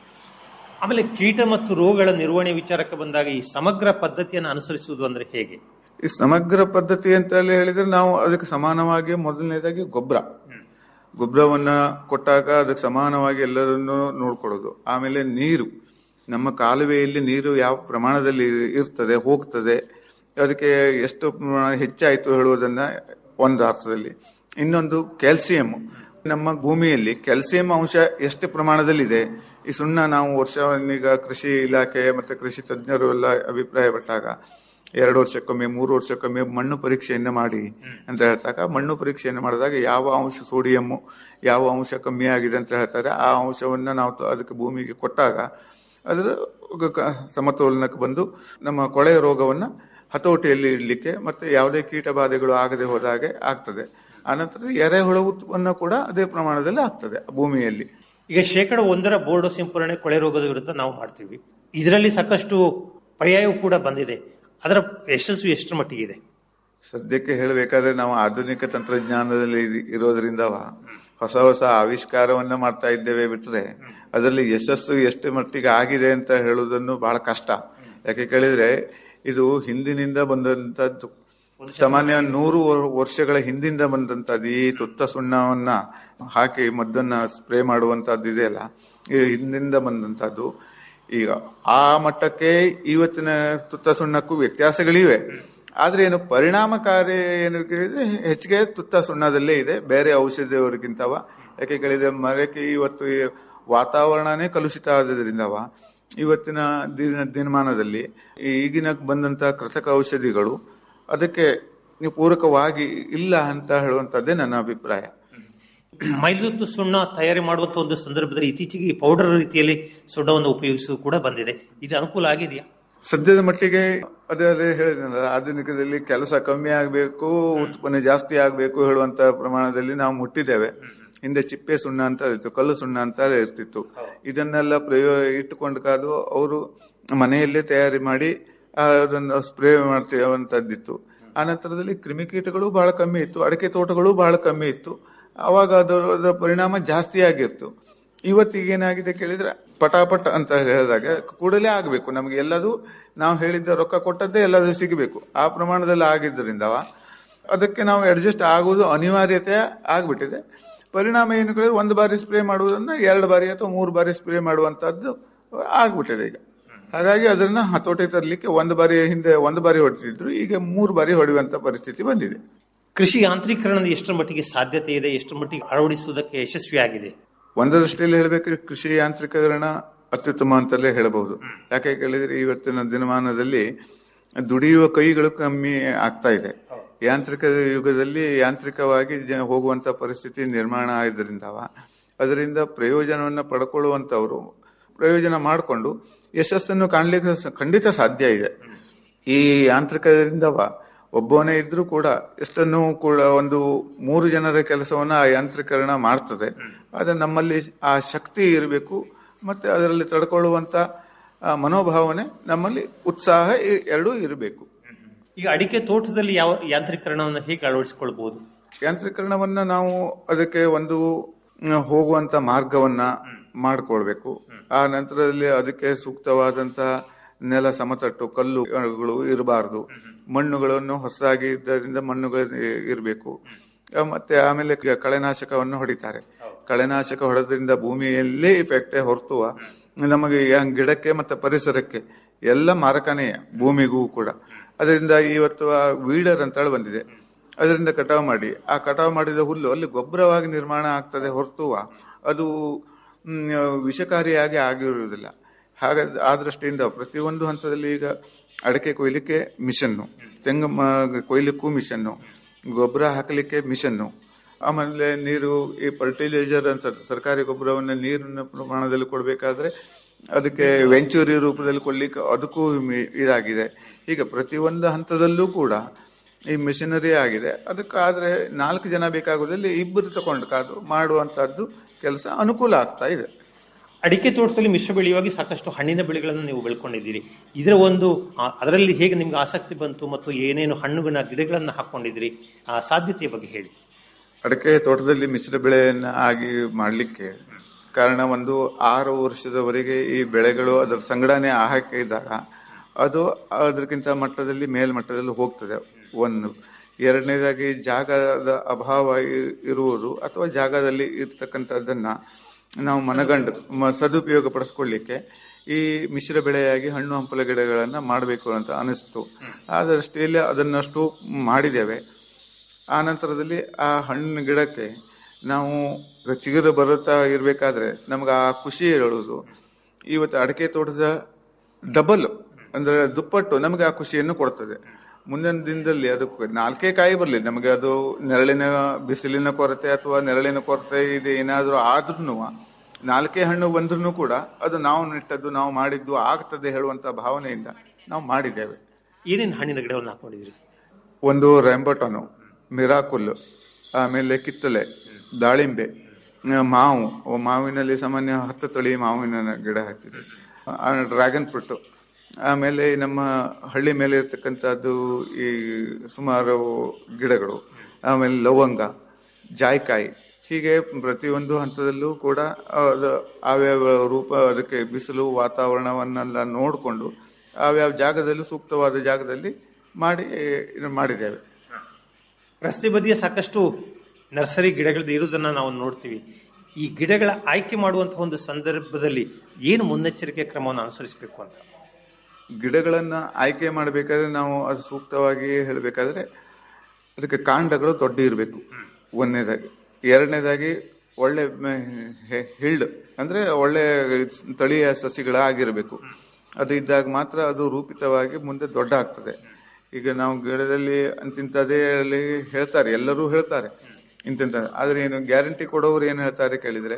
ಆಮೇಲೆ ಕೀಟ ಮತ್ತು ರೋಗಗಳ ನಿರ್ವಹಣೆ ವಿಚಾರಕ್ಕೆ ಬಂದಾಗ ಈ ಸಮಗ್ರ ಪದ್ಧತಿಯನ್ನು ಅನುಸರಿಸುವುದು ಅಂದ್ರೆ ಹೇಗೆ ಈ ಸಮಗ್ರ ಪದ್ಧತಿ ಅಂತ ಹೇಳಿ ಹೇಳಿದ್ರೆ ನಾವು ಅದಕ್ಕೆ ಸಮಾನವಾಗಿ ಮೊದಲನೇದಾಗಿ ಗೊಬ್ಬರ ಗೊಬ್ಬರವನ್ನ ಕೊಟ್ಟಾಗ ಅದಕ್ಕೆ ಸಮಾನವಾಗಿ ಎಲ್ಲರನ್ನು ನೋಡ್ಕೊಳ್ಳೋದು ಆಮೇಲೆ ನೀರು ನಮ್ಮ ಕಾಲುವೆಯಲ್ಲಿ ನೀರು ಯಾವ ಪ್ರಮಾಣದಲ್ಲಿ ಇರ್ತದೆ ಹೋಗ್ತದೆ ಅದಕ್ಕೆ ಎಷ್ಟು ಪ್ರಮಾಣ ಹೆಚ್ಚಾಯಿತು ಹೇಳುವುದನ್ನ ಒಂದು ಅರ್ಥದಲ್ಲಿ ಇನ್ನೊಂದು ಕ್ಯಾಲ್ಸಿಯಂ ನಮ್ಮ ಭೂಮಿಯಲ್ಲಿ ಕ್ಯಾಲ್ಸಿಯಂ ಅಂಶ ಎಷ್ಟು ಪ್ರಮಾಣದಲ್ಲಿದೆ ಈ ಸುಣ್ಣ ನಾವು ವರ್ಷವನ್ನೀಗ ಕೃಷಿ ಇಲಾಖೆ ಮತ್ತೆ ಕೃಷಿ ತಜ್ಞರು ಎಲ್ಲ ಅಭಿಪ್ರಾಯಪಟ್ಟಾಗ ಎರಡು ವರ್ಷಕ್ಕೊಮ್ಮೆ ಮೂರು ವರ್ಷಕ್ಕೊಮ್ಮೆ ಮಣ್ಣು ಪರೀಕ್ಷೆಯನ್ನ ಮಾಡಿ ಅಂತ ಹೇಳ್ತಾಗ ಮಣ್ಣು ಪರೀಕ್ಷೆಯನ್ನು ಮಾಡಿದಾಗ ಯಾವ ಅಂಶ ಸೋಡಿಯಂ ಯಾವ ಅಂಶ ಕಮ್ಮಿ ಆಗಿದೆ ಅಂತ ಹೇಳ್ತಾರೆ ಆ ಅಂಶವನ್ನ ನಾವು ತ- ಅದಕ್ಕೆ ಭೂಮಿಗೆ ಕೊಟ್ಟಾಗ ಅದರ ಕ- ಸಮತೋಲನಕ್ಕೆ ಬಂದು ನಮ್ಮ ಕೊಳೆ ರೋಗವನ್ನ ಹತೋಟಿಯಲ್ಲಿ ಇಡಲಿಕ್ಕೆ ಮತ್ತೆ ಯಾವುದೇ ಕೀಟ ಬಾಧೆಗಳು ಆಗದೆ ಹೋದಾಗೆ ಆಗ್ತದೆ ಆನಂತರ ಎರೆಹುಳ ಉತ್ಪನ್ನ ಕೂಡ ಅದೇ ಪ್ರಮಾಣದಲ್ಲಿ ಆಗ್ತದೆ ಭೂಮಿಯಲ್ಲಿ ಈಗ ಶೇಕಡ ಒಂದರ ಬೋರ್ಡು ಸಿಂಪರಣೆ ಕೊಳೆ ರೋಗದ ವಿರುದ್ಧ ನಾವು ಮಾಡ್ತೀವಿ ಇದರಲ್ಲಿ ಸಾಕಷ್ಟು ಪರ್ಯಾಯವೂ ಕೂಡ ಬಂದಿದೆ ಅದರ ಯಶಸ್ಸು ಎಷ್ಟು ಮಟ್ಟಿಗಿದೆ ಸದ್ಯಕ್ಕೆ ಹೇಳಬೇಕಾದ್ರೆ ನಾವು ಆಧುನಿಕ ತಂತ್ರಜ್ಞಾನದಲ್ಲಿ ಇ- ಇರೋದ್ರಿಂದವ ಹೊಸ ಹೊಸ ಆವಿಷ್ಕಾರವನ್ನ ಮಾಡ್ತಾ ಇದ್ದೇವೆ ಬಿಟ್ರೆ ಅದರಲ್ಲಿ ಯಶಸ್ಸು ಎಷ್ಟು ಮಟ್ಟಿಗೆ ಆಗಿದೆ ಅಂತ ಹೇಳುವುದನ್ನು ಬಹಳ ಕಷ್ಟ ಯಾಕೆ ಕೇಳಿದ್ರೆ ಇದು ಹಿಂದಿನಿಂದ ಬಂದಂತದ್ದು ಸಾಮಾನ್ಯ ನೂರು ವರ್- ವರ್ಷಗಳ ಹಿಂದಿಂದ ಬಂದಂತದ್ದು ಈ ತುತ್ತ ಸುಣ್ಣವನ್ನ ಹಾಕಿ ಮದ್ದನ್ನ ಸ್ಪ್ರೇ ಮಾಡುವಂತದ್ದು ಇದೆಯಲ್ಲ ಇದು ಹಿಂದಿಂದ ಬಂದಂತದ್ದು ಈಗ ಆ ಮಟ್ಟಕ್ಕೆ ಇವತ್ತಿನ ತುತ್ತ ಸುಣ್ಣಕ್ಕೂ ವ್ಯತ್ಯಾಸಗಳಿವೆ ಆದ್ರೆ ಏನು ಪರಿಣಾಮಕಾರಿ ಏನು ಕೇಳಿದ್ರೆ ಹೆಚ್ಚಿಗೆ ತುತ್ತ ಸುಣ್ಣದಲ್ಲೇ ಇದೆ ಬೇರೆ ಔಷಧಿಯವರಿಗಿಂತವ ಯಾಕೆ ಕೇಳಿದ್ರೆ ಮರಕ್ಕೆ ಇವತ್ತು ಈ ವಾತಾವರಣನೇ ಕಲುಷಿತ ಆದ್ರಿಂದವ ಇವತ್ತಿನ ದಿನ ದಿನಮಾನದಲ್ಲಿ ಈ ಈಗಿನ ಬಂದಂತ ಕೃತಕ ಔಷಧಿಗಳು ಅದಕ್ಕೆ ಪೂರಕವಾಗಿ ಇಲ್ಲ ಅಂತ ಹೇಳುವಂತದ್ದೇ ನನ್ನ ಅಭಿಪ್ರಾಯ ಮೈಲುದ್ದು ಸುಣ್ಣ ತಯಾರಿ ಮಾಡುವಂತ ಒಂದು ಸಂದರ್ಭದಲ್ಲಿ ಇತ್ತೀಚೆಗೆ ಈ ಪೌಡರ್ ರೀತಿಯಲ್ಲಿ ಸುಣ್ಣವನ್ನು ಉಪಯೋಗಿಸುವುದು ಕೂಡ ಬಂದಿದೆ ಇದು ಅನುಕೂಲ ಆಗಿದೆಯಾ ಸದ್ಯದ ಮಟ್ಟಿಗೆ ಅದೇ ಅದೇ ಹೇಳಿದ್ನಲ್ಲ ಆಧುನಿಕದಲ್ಲಿ ಕೆಲಸ ಕಮ್ಮಿ ಆಗಬೇಕು ಉತ್ಪನ್ನ ಜಾಸ್ತಿ ಆಗಬೇಕು ಹೇಳುವಂತ ಪ್ರಮಾಣದಲ್ಲಿ ನಾವು ಮುಟ್ಟಿದ್ದೇವೆ ಹಿಂದೆ ಚಿಪ್ಪೆ ಸುಣ್ಣ ಅಂತ ಇತ್ತು ಕಲ್ಲು ಸುಣ್ಣ ಅಂತ ಇರ್ತಿತ್ತು ಇದನ್ನೆಲ್ಲ ಪ್ರಯೋಗ ಇಟ್ಟುಕೊಂಡು ಕಾದು ಅವರು ಮನೆಯಲ್ಲೇ ತಯಾರಿ ಮಾಡಿ ಅದನ್ನು ಸ್ಪ್ರೇ ಮಾಡ್ತೀವಂತದ್ದಿತ್ತು ಆ ನಂತರದಲ್ಲಿ ಕ್ರಿಮಿಕೀಟಗಳು ಬಹಳ ಕಮ್ಮಿ ಇತ್ತು ಅಡಿಕೆ ತೋಟಗಳು ಬಹಳ ಕಮ್ಮಿ ಇತ್ತು ಅವಾಗ ಅದರ ಅದರ ಪರಿಣಾಮ ಜಾಸ್ತಿ ಆಗಿತ್ತು ಇವತ್ತಿಗೆ ಏನಾಗಿದೆ ಕೇಳಿದ್ರೆ ಪಟಾಪಟ್ ಅಂತ ಹೇಳಿದಾಗ ಕೂಡಲೇ ಆಗಬೇಕು ನಮಗೆ ಎಲ್ಲದು ನಾವು ಹೇಳಿದ್ದ ರೊಕ್ಕ ಕೊಟ್ಟದ್ದೇ ಎಲ್ಲದು ಸಿಗಬೇಕು ಆ ಪ್ರಮಾಣದಲ್ಲಿ ಆಗಿದ್ದರಿಂದ ಅದಕ್ಕೆ ನಾವು ಅಡ್ಜಸ್ಟ್ ಆಗುವುದು ಅನಿವಾರ್ಯತೆ ಆಗ್ಬಿಟ್ಟಿದೆ ಪರಿಣಾಮ ಏನು ಕೇಳಿದ್ರೆ ಒಂದು ಬಾರಿ ಸ್ಪ್ರೇ ಮಾಡುವುದನ್ನ ಎರಡು ಬಾರಿ ಅಥವಾ ಮೂರು ಬಾರಿ ಸ್ಪ್ರೇ ಮಾಡುವಂತದ್ದು ಆಗ್ಬಿಟ್ಟಿದೆ ಈಗ ಹಾಗಾಗಿ ಅದನ್ನ ಹತೋಟಿ ತರಲಿಕ್ಕೆ ಒಂದು ಬಾರಿ ಹಿಂದೆ ಒಂದು ಬಾರಿ ಹೊಡೆತಿದ್ರು ಈಗ ಮೂರು ಬಾರಿ ಹೊಡೆಯುವಂತ ಪರಿಸ್ಥಿತಿ ಬಂದಿದೆ ಕೃಷಿ ಯಾಂತ್ರೀಕರಣದ ಎಷ್ಟರ ಮಟ್ಟಿಗೆ ಸಾಧ್ಯತೆ ಇದೆ ಎಷ್ಟರ ಮಟ್ಟಿಗೆ ಅಳವಡಿಸುವುದಕ್ಕೆ ಯಶಸ್ವಿಯಾಗಿದೆ ಒಂದರ ದೃಷ್ಟಿಯಲ್ಲಿ ಹೇಳಬೇಕು ಕೃಷಿ ಯಾಂತ್ರಿಕರಣ ಅತ್ಯುತ್ತಮ ಅಂತಲೇ ಹೇಳಬಹುದು ಯಾಕೆ ಕೇಳಿದ್ರೆ ಇವತ್ತಿನ ದಿನಮಾನದಲ್ಲಿ ದುಡಿಯುವ ಕೈಗಳು ಕಮ್ಮಿ ಆಗ್ತಾ ಇದೆ ಯಾಂತ್ರಿಕ ಯುಗದಲ್ಲಿ ಯಾಂತ್ರಿಕವಾಗಿ ಜ- ಹೋಗುವಂತ ಪರಿಸ್ಥಿತಿ ನಿರ್ಮಾಣ ಆದ್ರಿಂದ ಅದರಿಂದ ಪ್ರಯೋಜನವನ್ನ ಪಡ್ಕೊಳ್ಳುವಂತವರು ಪ್ರಯೋಜನ ಮಾಡಿಕೊಂಡು ಯಶಸ್ಸನ್ನು ಕಾಣ್ಲಿಕ್ಕೆ ಸ- ಖಂಡಿತ ಸಾಧ್ಯ ಇದೆ ಈ ಯಾಂತ್ರಿಕದಿಂದವ ಒಬ್ಬನೇ ಇದ್ರೂ ಕೂಡ ಎಷ್ಟನ್ನು ಕೂಡ ಒಂದು ಮೂರು ಜನರ ಕೆಲಸವನ್ನ ಆ ಯಾಂತ್ರೀಕರಣ ಮಾಡ್ತದೆ ಆದ್ರೆ ನಮ್ಮಲ್ಲಿ ಆ ಶಕ್ತಿ ಇರಬೇಕು ಮತ್ತೆ ಅದರಲ್ಲಿ ತಡ್ಕೊಳ್ಳುವಂತ ಆ ಮನೋಭಾವನೆ ನಮ್ಮಲ್ಲಿ ಉತ್ಸಾಹ ಇ- ಎರಡೂ ಇರಬೇಕು ಈಗ ಅಡಿಕೆ ತೋಟದಲ್ಲಿ ಯಾವ ಯಾಂತ್ರೀಕರಣವನ್ನು ಹೇಗೆ ಅಳವಡಿಸಿಕೊಳ್ಬಹುದು ಯಾಂತ್ರೀಕರಣವನ್ನ ನಾವು ಅದಕ್ಕೆ ಒಂದು ಮ್, ಹೋಗುವಂತ ಮಾರ್ಗವನ್ನ ಮಾಡ್ಕೊಳ್ಬೇಕು ಆ ನಂತರದಲ್ಲಿ ಅದಕ್ಕೆ ಸೂಕ್ತವಾದಂತಹ ನೆಲ ಸಮತಟ್ಟು ಕಲ್ಲುಗಳು ಇರಬಾರದು ಮಣ್ಣುಗಳನ್ನು ಹೊಸದಾಗಿ ಇದ್ದರಿಂದ ಮಣ್ಣುಗಳು ಇರಬೇಕು ಮತ್ತೆ ಆಮೇಲೆ ಕ- ಕಳೆನಾಶಕವನ್ನು ಹೊಡಿತಾರೆ ಕಳೆನಾಶಕ ಹೊಡೆದ್ರಿಂದ ಭೂಮಿಯಲ್ಲೇ ಇಫೆಕ್ಟೇ ಹೊರತುವ ನಮಗೆ ಈ ಗಿಡಕ್ಕೆ ಮತ್ತೆ ಪರಿಸರಕ್ಕೆ ಎಲ್ಲ ಮಾರಕನೇ ಭೂಮಿಗೂ ಕೂಡ ಅದರಿಂದ ಇವತ್ತು ಆ ವೀಡರ್ ಅಂತೇಳಿ ಬಂದಿದೆ ಅದರಿಂದ ಕಟಾವು ಮಾಡಿ ಆ ಕಟಾವು ಮಾಡಿದ ಹುಲ್ಲು ಅಲ್ಲಿ ಗೊಬ್ಬರವಾಗಿ ನಿರ್ಮಾಣ ಆಗ್ತದೆ ಹೊರತು ಅದು ಮ್, ವಿಷಕಾರಿಯಾಗಿ ಆಗಿರುವುದಿಲ್ಲ ಹಾಗ ಆ ದೃಷ್ಟಿಯಿಂದ ಪ್ರತಿಯೊಂದು ಹಂತದಲ್ಲಿ ಈಗ ಅಡಕೆ ಕೊಯ್ಲಿಕ್ಕೆ ಮಿಷನ್ನು ತೆಂಗು ಮ- ಕೊಯ್ಲಿಕ್ಕೂ ಮಿಷನ್ನು ಗೊಬ್ಬರ ಹಾಕಲಿಕ್ಕೆ ಮಿಷನ್ನು ಆಮೇಲೆ ನೀರು ಈ ಫರ್ಟಿಲೈಸರ್ ಅಂತ ಸರ್ಕಾರಿ ಗೊಬ್ಬರವನ್ನು ನೀರಿನ ಪ್ರಮಾಣದಲ್ಲಿ ಕೊಡಬೇಕಾದ್ರೆ ಅದಕ್ಕೆ ವೆಂಚೂರಿ ರೂಪದಲ್ಲಿ ಕೊಡ್ಲಿಕ್ಕೆ ಅದಕ್ಕೂ ಮಿ- ಇದಾಗಿದೆ ಈಗ ಪ್ರತಿಯೊಂದು ಹಂತದಲ್ಲೂ ಕೂಡ ಈ ಮಿಷನರಿ ಆಗಿದೆ ಅದಕ್ಕಾದ್ರೆ ನಾಲ್ಕು ಜನ ಬೇಕಾಗುವುದಲ್ಲಿ ಇಬ್ಬರು ತಕೊಂಡು ಕಾದು ಮಾಡುವಂತಹದ್ದು ಕೆಲಸ ಅನುಕೂಲ ಆಗ್ತಾ ಇದೆ ಅಡಿಕೆ ತೋಟದಲ್ಲಿ ಮಿಶ್ರ ಬೆಳೆಯುವಾಗಿ ಸಾಕಷ್ಟು ಹಣ್ಣಿನ ಬೆಳೆಗಳನ್ನು ನೀವು ಬೆಳ್ಕೊಂಡಿದ್ದೀರಿ ಇದರ ಒಂದು ಆ, ಅದರಲ್ಲಿ ಹೇಗೆ ನಿಮ್ಗೆ ಆಸಕ್ತಿ ಬಂತು ಮತ್ತು ಏನೇನು ಹಣ್ಣುಗಳ ಗಿಡಗಳನ್ನು ಹಾಕೊಂಡಿದ್ದೀರಿ ಆ ಸಾಧ್ಯತೆಯ ಬಗ್ಗೆ ಹೇಳಿ ಅಡಕೆ ತೋಟದಲ್ಲಿ ಮಿಶ್ರ ಬೆಳೆಯನ್ನ ಆಗಿ ಮಾಡಲಿಕ್ಕೆ ಕಾರಣ ಒಂದು ಆರು ವರ್ಷದವರೆಗೆ ಈ ಬೆಳೆಗಳು ಅದರ ಸಂಗ್ರಹಣೆ ಆಹಾಕೆ ಇದ್ದಾಗ ಅದು ಅದಕ್ಕಿಂತ ಮಟ್ಟದಲ್ಲಿ ಮೇಲ್ಮಟ್ಟದಲ್ಲಿ ಹೋಗ್ತದೆ ಒಂದು ಎರಡನೇದಾಗಿ ಜಾಗದ ಅಭಾವ ಇ- ಇರುವುದು ಅಥವಾ ಜಾಗದಲ್ಲಿ ಇರ್ತಕ್ಕಂಥದ್ದನ್ನ ನಾವು ಮನಗಂಡು ಮ- ಸದುಪಯೋಗ ಪಡಿಸ್ಕೊಳ್ಳಿಕ್ಕೆ ಈ ಮಿಶ್ರ ಬೆಳೆಯಾಗಿ ಹಣ್ಣು ಹಂಪಲ ಗಿಡಗಳನ್ನ ಮಾಡಬೇಕು ಅಂತ ಅನಿಸ್ತು ಆ ದೃಷ್ಟಿಯಲ್ಲಿ ಅದನ್ನಷ್ಟು ಮಾಡಿದ್ದೇವೆ ಆ ನಂತರದಲ್ಲಿ ಆ ಹಣ್ಣಿನ ಗಿಡಕ್ಕೆ ನಾವು ಚಿಗುರು ಬರುತ್ತಾ ಇರಬೇಕಾದ್ರೆ ನಮ್ಗೆ ಆ ಖುಷಿ ಹೇಳುವುದು ಇವತ್ತು ಅಡಿಕೆ ತೋಟದ ಡಬಲ್ ಅಂದ್ರೆ ದುಪ್ಪಟ್ಟು ನಮಗೆ ಆ ಖುಷಿಯನ್ನು ಕೊಡ್ತದೆ ಮುಂದಿನ ದಿನದಲ್ಲಿ ಅದಕ್ಕೆ ನಾಲ್ಕೇ ಕಾಯಿ ಬರಲಿ ನಮಗೆ ಅದು ನೆರಳಿನ ಬಿಸಿಲಿನ ಕೊರತೆ ಅಥವಾ ನೆರಳಿನ ಕೊರತೆ ಇದೆ ಏನಾದರೂ ಆದ್ರೂ ನಾಲ್ಕೇ ಹಣ್ಣು ಬಂದ್ರೂ ಕೂಡ ಅದು ನಾವು ನೆಟ್ಟದ್ದು ನಾವು ಮಾಡಿದ್ದು ಆಗ್ತದೆ ಹೇಳುವಂತ ಭಾವನೆಯಿಂದ ನಾವು ಮಾಡಿದ್ದೇವೆ ಏನೇನು ಹಣ್ಣಿನ ಗಿಡವನ್ನು ಹಾಕೊಂಡಿದ್ದೀರಿ ಒಂದು ರೆಂಬಟನು ಮಿರಾಕುಲ್ ಆಮೇಲೆ ಕಿತ್ತಳೆ ದಾಳಿಂಬೆ ಆ, ಮಾವು ಅವು ಮಾವಿನಲ್ಲಿ ಸಾಮಾನ್ಯ ಹತ್ತು ತಳಿ ಮಾವಿನ ಗಿಡ ಹಾಕಿದೆ ಡ್ರ್ಯಾಗನ್ ಫ್ರೂಟ್ ಆಮೇಲೆ ನಮ್ಮ ಹಳ್ಳಿ ಮೇಲೆ ಇರ್ತಕ್ಕಂಥದ್ದು ಈ ಸುಮಾರು ಗಿಡಗಳು ಆಮೇಲೆ ಲವಂಗ ಜಾಯ್ಕಾಯಿ ಹೀಗೆ ಪ್ರತಿಯೊಂದು ಹಂತದಲ್ಲೂ ಕೂಡ ಅದು ಆವ್ಯಾವ ರೂಪ ಅದಕ್ಕೆ ಬಿಸಿಲು ವಾತಾವರಣವನ್ನೆಲ್ಲ ನೋಡಿಕೊಂಡು ಆವ್ಯಾವ ಜಾಗದಲ್ಲಿ ಸೂಕ್ತವಾದ ಜಾಗದಲ್ಲಿ ಮಾಡಿ ಇದು ಮಾಡಿದ್ದೇವೆ ರಸ್ತೆ ಬದಿಯ ಸಾಕಷ್ಟು ನರ್ಸರಿ ಗಿಡಗಳು ಇರುವುದನ್ನು ನಾವು ನೋಡ್ತೀವಿ ಈ ಗಿಡಗಳ ಆಯ್ಕೆ ಮಾಡುವಂತಹ ಒಂದು ಸಂದರ್ಭದಲ್ಲಿ ಏನು ಮುನ್ನೆಚ್ಚರಿಕೆ ಕ್ರಮವನ್ನು ಅನುಸರಿಸಬೇಕು ಅಂತ ಗಿಡಗಳನ್ನ ಆಯ್ಕೆ ಮಾಡಬೇಕಾದ್ರೆ ನಾವು ಅದು ಸೂಕ್ತವಾಗಿ ಹೇಳಬೇಕಾದ್ರೆ ಅದಕ್ಕೆ ಕಾಂಡಗಳು ದೊಡ್ಡ ಇರಬೇಕು ಒಂದನೇದಾಗಿ ಎರಡನೇದಾಗಿ ಒಳ್ಳೆ ಹಿಲ್ಡ್ ಅಂದ್ರೆ ಒಳ್ಳೆ ತಳಿಯ ಸಸಿಗಳಾಗಿರಬೇಕು ಅದು ಇದ್ದಾಗ ಮಾತ್ರ ಅದು ರೂಪಿತವಾಗಿ ಮುಂದೆ ದೊಡ್ಡ ಆಗ್ತದೆ ಈಗ ನಾವು ಗಿಡದಲ್ಲಿ ಅಂತಿಂತದೇ ಅಲ್ಲಿ ಹೇಳ್ತಾರೆ ಎಲ್ಲರೂ ಹೇಳ್ತಾರೆ ಇಂತಿಂತ ಆದ್ರೆ ಏನು ಗ್ಯಾರಂಟಿ ಕೊಡೋರು ಏನು ಹೇಳ್ತಾರೆ ಕೇಳಿದ್ರೆ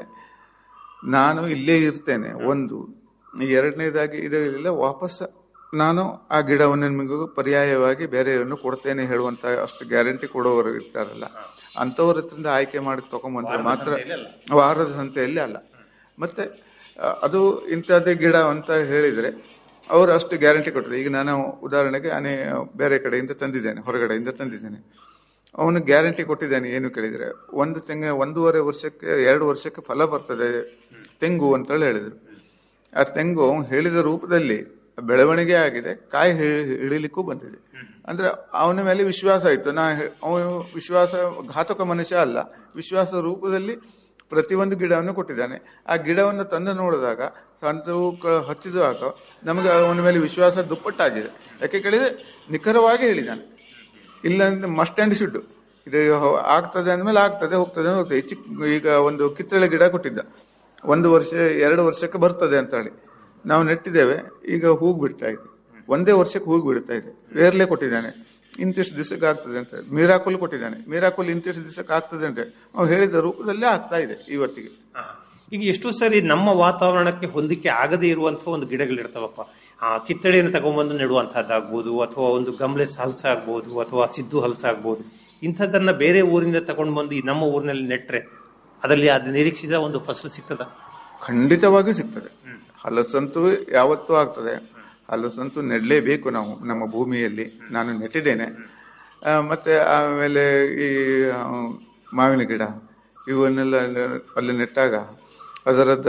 ನಾನು ಇಲ್ಲೇ ಇರ್ತೇನೆ ಒಂದು ಎರಡನೇದಾಗಿ ಇದರಿಂದ ವಾಪಸ್ ನಾನು ಆ ಗಿಡವನ್ನು ನಿಮಗೂ ಪರ್ಯಾಯವಾಗಿ ಬೇರೆಯನ್ನು ಕೊಡ್ತೇನೆ ಹೇಳುವಂತ ಅಷ್ಟು ಗ್ಯಾರಂಟಿ ಕೊಡೋರು ಇರ್ತಾರಲ್ಲ ಅಂಥವ್ರ ಹತ್ರಿಂದ ಆಯ್ಕೆ ಮಾಡಿ ತಗೊಂಬಂದ್ರೆ ಮಾತ್ರ ವಾರದ ಸಂತೆಯಲ್ಲಿ ಅಲ್ಲ ಮತ್ತೆ ಆ, ಅದು ಇಂಥದ್ದೇ ಗಿಡ ಅಂತ ಹೇಳಿದ್ರೆ ಅವರು ಅಷ್ಟು ಗ್ಯಾರಂಟಿ ಕೊಟ್ಟರು ಈಗ ನಾನು ಉದಾಹರಣೆಗೆ ಅನೇ ಬೇರೆ ಕಡೆಯಿಂದ ತಂದಿದ್ದೇನೆ ಹೊರಗಡೆಯಿಂದ ತಂದಿದ್ದೇನೆ ಅವನು ಗ್ಯಾರಂಟಿ ಕೊಟ್ಟಿದ್ದಾನೆ ಏನು ಕೇಳಿದ್ರೆ ಒಂದು ತೆಂಗ ಒಂದೂವರೆ ವರ್ಷಕ್ಕೆ ಎರಡು ವರ್ಷಕ್ಕೆ ಫಲ ಬರ್ತದೆ ತೆಂಗು ಅಂತೇಳಿ ಹೇಳಿದ್ರು ಆ ತೆಂಗು ಅವನು ಹೇಳಿದ ರೂಪದಲ್ಲಿ ಬೆಳವಣಿಗೆ ಆಗಿದೆ ಕಾಯಿ ಹಿ- ಹಿಡಿಲಿಕ್ಕೂ ಬಂದಿದೆ ಅಂದ್ರೆ ಅವನ ಮೇಲೆ ವಿಶ್ವಾಸ ಆಯ್ತು ನಾ ಹೇ- ಅವನು ವಿಶ್ವಾಸ ಘಾತಕ ಮನುಷ್ಯ ಅಲ್ಲ ವಿಶ್ವಾಸ ರೂಪದಲ್ಲಿ ಪ್ರತಿಯೊಂದು ಗಿಡವನ್ನು ಕೊಟ್ಟಿದ್ದಾನೆ ಆ ಗಿಡವನ್ನು ತಂದು ನೋಡಿದಾಗ ತಂದು ಕ- ಹಚ್ಚಿದಾಗ ನಮಗೆ ಅವನ ಮೇಲೆ ವಿಶ್ವಾಸ ದುಪ್ಪಟ್ಟಾಗಿದೆ ಯಾಕೆ ಕೇಳಿದ್ರೆ ನಿಖರವಾಗಿ ಹೇಳಿದ್ದಾನೆ ಇಲ್ಲ ಅಂದ್ರೆ ಮಸ್ಟ್ ಅಂಡ್ ಶುಡ್ ಇದು ಹೊ- ಆಗ್ತದೆ ಅಂದ್ಮೇಲೆ ಆಗ್ತದೆ ಹೋಗ್ತದೆ ಅಂದ್ರೆ ಹೋಗ್ತದೆ ಚಿಕ್ಕ ಈಗ ಒಂದು ಕಿತ್ತಳೆ ಗಿಡ ಕೊಟ್ಟಿದ್ದ ಒಂದು ವರ್ಷ ಎರಡು ವರ್ಷಕ್ಕೆ ಬರ್ತದೆ ಅಂತ ಹೇಳಿ ನಾವು ನೆಟ್ಟಿದ್ದೇವೆ ಈಗ ಹೂಗ್ ಬಿಡ್ತಾ ಇದೆ ಒಂದೇ ವರ್ಷಕ್ಕೆ ಹೂಗ್ ಬಿಡ್ತಾ ಇದೆ ವೇರ್ಲೆ ಕೊಟ್ಟಿದ್ದಾನೆ ಇಂತಿಷ್ಟು ದಿವಸಕ್ಕೆ ಆಗ್ತದೆ ಅಂತ ಮೀರಾಕುಲ್ ಕೊಟ್ಟಿದ್ದಾನೆ ಮೀರಾಕುಲ್ ಇಂತಿಷ್ಟು ದಿವಸಕ್ಕೆ ಆಗ್ತದೆ ಅಂತ ಅವ್ನು ಹೇಳಿದ ರೂಪದಲ್ಲೇ ಆಗ್ತಾ ಇದೆ ಇವತ್ತಿಗೆ ಈಗ ಎಷ್ಟೋ ಸರಿ ನಮ್ಮ ವಾತಾವರಣಕ್ಕೆ ಹೊಂದಿಕೆ ಆಗದೇ ಇರುವಂತಹ ಒಂದು ಗಿಡಗಳಿರ್ತಾವಪ್ಪ ಆ ಕಿತ್ತಳೆಯನ್ನು ತಗೊಂಡ್ಬಂದು ನೆಡುವಂತಹದ್ದಾಗ್ಬೋದು ಅಥವಾ ಒಂದು ಗಮ್ಲೆ ಹಲಸ ಆಗ್ಬೋದು ಅಥವಾ ಸಿದ್ದು ಹಲಸ ಆಗ್ಬೋದು ಇಂಥದ್ದನ್ನ ಬೇರೆ ಊರಿಂದ ತಗೊಂಡು ಬಂದು ಈ ನಮ್ಮ ಊರಿನಲ್ಲಿ ನೆಟ್ರೆ ಅದರಲ್ಲಿ ಅದು ನಿರೀಕ್ಷಿತ ಒಂದು ಫಸಲು ಸಿಗ್ತದ ಖಂಡಿತವಾಗಿಯೂ ಸಿಗ್ತದೆ ಹಲಸಂತೂ ಯಾವತ್ತೂ ಆಗ್ತದೆ ಹಲಸಂತೂ ನೆಡಲೇಬೇಕು ನಾವು ನಮ್ಮ ಭೂಮಿಯಲ್ಲಿ ನಾನು ನೆಟ್ಟಿದ್ದೇನೆ ಆ, ಮತ್ತೆ ಆಮೇಲೆ ಈ ಆ, ಮಾವಿನ ಗಿಡ ಇವನ್ನೆಲ್ಲ ನೆ- ಅಲ್ಲಿ ನೆಟ್ಟಾಗ ಅದರದ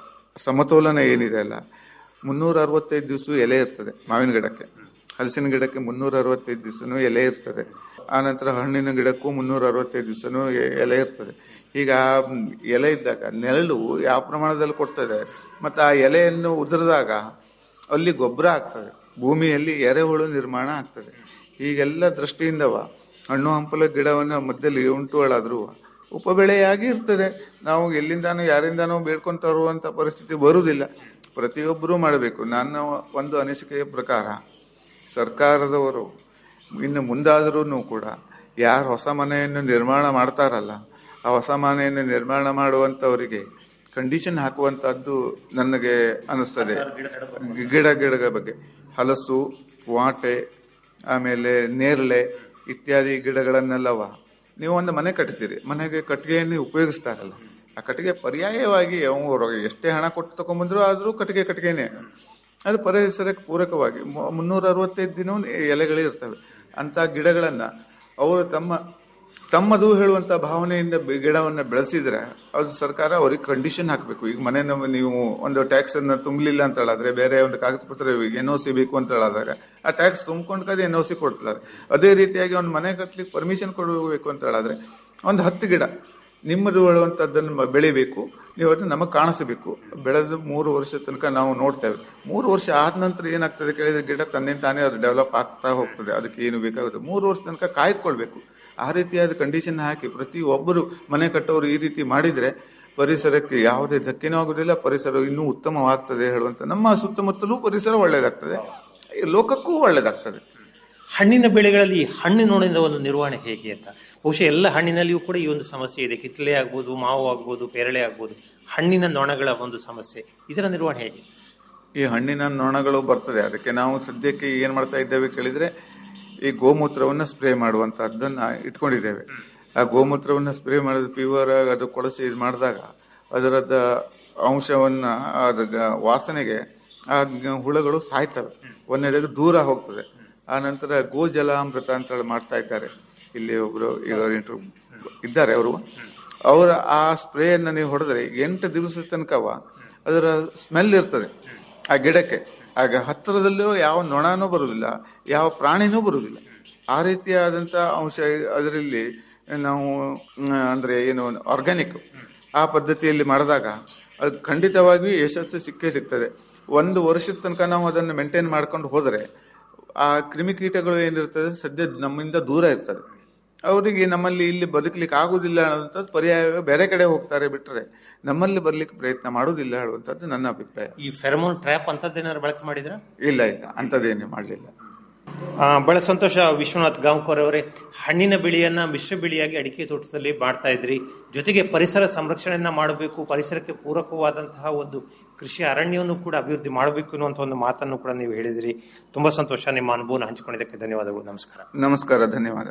ಸಮತೋಲನ ಏನಿದೆ ಅಲ್ಲ ಮುನ್ನೂರ ಅರವತ್ತೈದು ದಿವಸ ಎಲೆ ಇರ್ತದೆ ಮಾವಿನ ಗಿಡಕ್ಕೆ ಹಲಸಿನ ಗಿಡಕ್ಕೆ ಮುನ್ನೂರ ಅರವತ್ತೈದು ದಿವಸನೂ ಎಲೆ ಇರ್ತದೆ ಆನಂತರ ಹಣ್ಣಿನ ಗಿಡಕ್ಕೂ ಮುನ್ನೂರ ಅರವತ್ತೈದು ದಿವಸನೂ ಎಲೆ ಇರ್ತದೆ ಈಗ ಆ ಎಲೆ ಇದ್ದಾಗ ನೆರಳು ಯಾವ ಪ್ರಮಾಣದಲ್ಲಿ ಕೊಡ್ತದೆ ಮತ್ತು ಆ ಎಲೆಯನ್ನು ಉದುರಿದಾಗ ಅಲ್ಲಿ ಗೊಬ್ಬರ ಆಗ್ತದೆ ಭೂಮಿಯಲ್ಲಿ ಎರೆಹುಳು ನಿರ್ಮಾಣ ಆಗ್ತದೆ ಹೀಗೆಲ್ಲ ದೃಷ್ಟಿಯಿಂದವ ಹಣ್ಣು ಹಂಪಲ ಗಿಡವನ್ನು ಮಧ್ಯದಲ್ಲಿ ಉಂಟುಗಳಾದ್ರೂ ಉಪಬೆಳೆಯಾಗಿ ಇರ್ತದೆ ನಾವು ಎಲ್ಲಿಂದಾನೋ ಯಾರಿಂದಾನೋ ಬೇಡ್ಕೊಂತ ತರುವಂತ ಪರಿಸ್ಥಿತಿ ಬರುವುದಿಲ್ಲ ಪ್ರತಿಯೊಬ್ಬರೂ ಮಾಡಬೇಕು ನನ್ನ ಒಂದು ಅನಿಸಿಕೆಯ ಪ್ರಕಾರ ಸರ್ಕಾರದವರು ಇನ್ನು ಮುಂದಾದರೂ ಕೂಡ ಯಾರು ಹೊಸ ಮನೆಯನ್ನು ನಿರ್ಮಾಣ ಮಾಡ್ತಾರಲ್ಲ ಆ ಹೊಸ ಮನೆಯನ್ನು ನಿರ್ಮಾಣ ಮಾಡುವಂತವರಿಗೆ ಕಂಡೀಷನ್ ಹಾಕುವಂತಹದ್ದು ನನಗೆ ಅನಿಸ್ತದೆ ಗಿಡ ಗಿಡಗಳ ಬಗ್ಗೆ ಹಲಸು ವಾಟೆ ಆಮೇಲೆ ನೇರಳೆ ಇತ್ಯಾದಿ ಗಿಡಗಳನ್ನೆಲ್ಲವ ನೀವು ಒಂದು ಮನೆ ಕಟ್ತೀರಿ ಮನೆಗೆ ಕಟ್ಟಿಗೆಯನ್ನು ಉಪಯೋಗಿಸ್ತಾರಲ್ಲ ಆ ಕಟ್ಟಿಗೆ ಪರ್ಯಾಯವಾಗಿ ಅವರು ಎಷ್ಟೇ ಹಣ ಕೊಟ್ಟು ತಗೊಂಡ್ಬಂದ್ರು ಆದ್ರೂ ಕಟ್ಟಿಗೆ ಕಟ್ಟಿಗೆನೇ ಅದು ಪರಿಸರಕ್ಕೆ ಪೂರಕವಾಗಿ ಮು- ಮುನ್ನೂರ ಅರವತ್ತೈದು ದಿನ ಎಲೆಗಳೇ ಇರ್ತವೆ ಅಂತ ಗಿಡಗಳನ್ನ ಅವರು ತಮ್ಮ ತಮ್ಮದು ಹೇಳುವಂತ ಭಾವನೆಯಿಂದ ಬೆ- ಗಿಡವನ್ನ ಬೆಳೆಸಿದ್ರೆ ಅದು ಸರ್ಕಾರ ಅವ್ರಿಗೆ ಕಂಡೀಷನ್ ಹಾಕಬೇಕು ಈಗ ಮನೆ ನಮ್ಮ ನೀವು ಒಂದು ಟ್ಯಾಕ್ಸ್ ಅನ್ನ ತುಂಬಲಿಲ್ಲ ಅಂತ ಹೇಳಿದ್ರೆ ಬೇರೆ ಒಂದು ಕಾಗದ ಪತ್ರ ಎನ್ ಒ ಸಿ ಬೇಕು ಅಂತ ಹೇಳಿದಾಗ ಆ ಟ್ಯಾಕ್ಸ್ ತುಂಬಿಕೊಂಡು ಕದೆ ಎನ್ ಒ ಸಿ ಕೊಡ್ತಾರೆ ಅದೇ ರೀತಿಯಾಗಿ ಒಂದು ಮನೆ ಕಟ್ಲಿಕ್ಕೆ ಪರ್ಮಿಷನ್ ಕೊಡಬೇಕು ಅಂತ ಹೇಳಿದ್ರೆ ಒಂದು ಹತ್ತು ಗಿಡ ನಿಮ್ಮದು ಹೇಳುವಂತದ್ದನ್ನು ಮ- ಬೆಳಿಬೇಕು ನೀವು ಅದನ್ನ ನಮಗೆ ಕಾಣಿಸಬೇಕು ಬೆಳೆದು ಮೂರು ವರ್ಷ ತನಕ ನಾವು ನೋಡ್ತೇವೆ ಮೂರು ವರ್ಷ ಆದ ನಂತರ ಏನಾಗ್ತದೆ ಕೇಳಿದ್ರೆ ಗಿಡ ತನ್ನಿಂದ ತಾನೇ ಅದು ಡೆವಲಪ್ ಆಗ್ತಾ ಹೋಗ್ತದೆ ಅದಕ್ಕೆ ಏನು ಬೇಕಾಗುತ್ತೆ ಮೂರು ವರ್ಷ ತನಕ ಕಾಯ್ದುಕೊಳ್ಬೇಕು ಆ ರೀತಿಯಾದ ಕಂಡೀಷನ್ ಹಾಕಿ ಪ್ರತಿ ಒಬ್ಬರು ಮನೆ ಕಟ್ಟೋರು ಈ ರೀತಿ ಮಾಡಿದ್ರೆ ಪರಿಸರಕ್ಕೆ ಯಾವುದೇ ಧಕ್ಕೆನೂ ಆಗುದಿಲ್ಲ ಪರಿಸರ ಇನ್ನೂ ಉತ್ತಮವಾಗ್ತದೆ ಹೇಳುವಂತ ನಮ್ಮ ಸುತ್ತಮುತ್ತಲೂ ಪರಿಸರ ಒಳ್ಳೇದಾಗ್ತದೆ ಈ ಲೋಕಕ್ಕೂ ಒಳ್ಳೇದಾಗ್ತದೆ ಹಣ್ಣಿನ ಬೆಳೆಗಳಲ್ಲಿ ಹಣ್ಣಿನ ನೋಡಿದ ಒಂದು ನಿರ್ವಹಣೆ ಹೇಗೆ ಅಂತ ಬಹುಶಃ ಎಲ್ಲ ಹಣ್ಣಿನಲ್ಲಿಯೂ ಕೂಡ ಈ ಒಂದು ಸಮಸ್ಯೆ ಇದೆ ಕಿತ್ತಳೆ ಆಗ್ಬೋದು ಮಾವು ಆಗ್ಬೋದು ಪೇರಳೆ ಆಗ್ಬೋದು ಹಣ್ಣಿನ ನೊಣಗಳ ಒಂದು ಸಮಸ್ಯೆ ಇದರ ನಿರ್ವಹಣೆ ಹೇಗೆ ಈ ಹಣ್ಣಿನ ನೊಣಗಳು ಬರ್ತದೆ ಅದಕ್ಕೆ ನಾವು ಸದ್ಯಕ್ಕೆ ಏನ್ ಮಾಡ್ತಾ ಇದ್ದೇವೆ ಕೇಳಿದ್ರೆ ಈ ಗೋಮೂತ್ರವನ್ನ ಸ್ಪ್ರೇ ಮಾಡುವಂತಹದ್ದನ್ನ ಇಟ್ಕೊಂಡಿದ್ದೇವೆ ಆ ಗೋಮೂತ್ರವನ್ನ ಸ್ಪ್ರೇ ಮಾಡಿದ ಫೀವರ್ ಅದು ಕೊಳಸಿ ಇದು ಮಾಡಿದಾಗ ಅದರದ ಅಂಶವನ್ನ ಅದ್ರ ವಾಸನೆಗೆ ಆ ಗ- ಹುಳಗಳು ಸಾಯ್ತವೆ ಒಂದನೇದಾಗಿ ದೂರ ಹೋಗ್ತದೆ ಆ ನಂತರ ಗೋಜಲಾಮೃತ ಅಂತ ಹೇಳಿ ಮಾಡ್ತಾ ಇದ್ದಾರೆ ಇಲ್ಲಿ ಒಬ್ರು ಈಗ ಇಂಟ್ರು ಇದ್ದಾರೆ ಅವರು ಅವರ ಆ ಸ್ಪ್ರೇಯನ್ನು ನೀವು ಹೊಡೆದ್ರೆ ಎಂಟು ದಿವಸದ ತನಕವ ಅದರ ಸ್ಮೆಲ್ ಇರ್ತದೆ ಆ ಗಿಡಕ್ಕೆ ಆಗ ಹತ್ತಿರದಲ್ಲೂ ಯಾವ ನೊಣನೂ ಬರುವುದಿಲ್ಲ ಯಾವ ಪ್ರಾಣಿನೂ ಬರುವುದಿಲ್ಲ ಆ ರೀತಿಯಾದಂತ ಅಂಶ ಅದರಲ್ಲಿ ನಾವು ಮ್, ಅಂದ್ರೆ ಏನು ಆರ್ಗ್ಯಾನಿಕ್ ಆ ಪದ್ಧತಿಯಲ್ಲಿ ಮಾಡಿದಾಗ ಅದು ಖಂಡಿತವಾಗಿಯೂ ಯಶಸ್ಸು ಸಿಕ್ಕೇ ಸಿಗ್ತದೆ ಒಂದು ವರ್ಷದ ತನಕ ನಾವು ಅದನ್ನು ಮೇಂಟೈನ್ ಮಾಡ್ಕೊಂಡು ಹೋದರೆ ಆ ಕ್ರಿಮಿಕೀಟಗಳು ಏನಿರ್ತದೆ ಸದ್ಯ ನಮ್ಮಿಂದ ದೂರ ಇರ್ತದೆ ಅವರಿಗೆ ನಮ್ಮಲ್ಲಿ ಇಲ್ಲಿ ಬದುಕಲಿಕ್ಕೆ ಆಗುದಿಲ್ಲ ಅನ್ನುವಂಥದ್ದು ಪರ್ಯಾಯ ಬೇರೆ ಕಡೆ ಹೋಗ್ತಾರೆ ಬಿಟ್ಟರೆ ನಮ್ಮಲ್ಲಿ ಬರ್ಲಿಕ್ಕೆ ಪ್ರಯತ್ನ ಮಾಡುವುದಿಲ್ಲ ಹೇಳುವಂಥದ್ದು ನನ್ನ ಅಭಿಪ್ರಾಯ ಈ ಫೆರಮೋನ್ ಟ್ರ್ಯಾಪ್ ಅಂತದ್ದೇನಾದ್ರು ಬಳಕೆ ಮಾಡಿದ್ರ ಇಲ್ಲ ಇಲ್ಲ ಅಂಥದ್ದೇನು ಮಾಡಲಿಲ್ಲ ಆ, ಬಹಳ ಸಂತೋಷ ವಿಶ್ವನಾಥ್ ಗಾಂವ್ಕರ್ ಅವರೇ ಹಣ್ಣಿನ ಬೆಳೆಯನ್ನ ಮಿಶ್ರ ಬೆಳೆಯಾಗಿ ಅಡಿಕೆ ತೋಟದಲ್ಲಿ ಮಾಡ್ತಾ ಇದ್ರಿ ಜೊತೆಗೆ ಪರಿಸರ ಸಂರಕ್ಷಣೆಯನ್ನ ಮಾಡಬೇಕು ಪರಿಸರಕ್ಕೆ ಪೂರಕವಾದಂತಹ ಒಂದು ಕೃಷಿ ಅರಣ್ಯವನ್ನು ಕೂಡ ಅಭಿವೃದ್ಧಿ ಮಾಡಬೇಕು ಅನ್ನುವಂಥ ಒಂದು ಮಾತನ್ನು ಕೂಡ ನೀವು ಹೇಳಿದಿರಿ ತುಂಬಾ ಸಂತೋಷ ನಿಮ್ಮ ಅನುಭವನ ಹಂಚಿಕೊಂಡಿದ್ದಕ್ಕೆ ಧನ್ಯವಾದಗಳು ನಮಸ್ಕಾರ ನಮಸ್ಕಾರ ಧನ್ಯವಾದ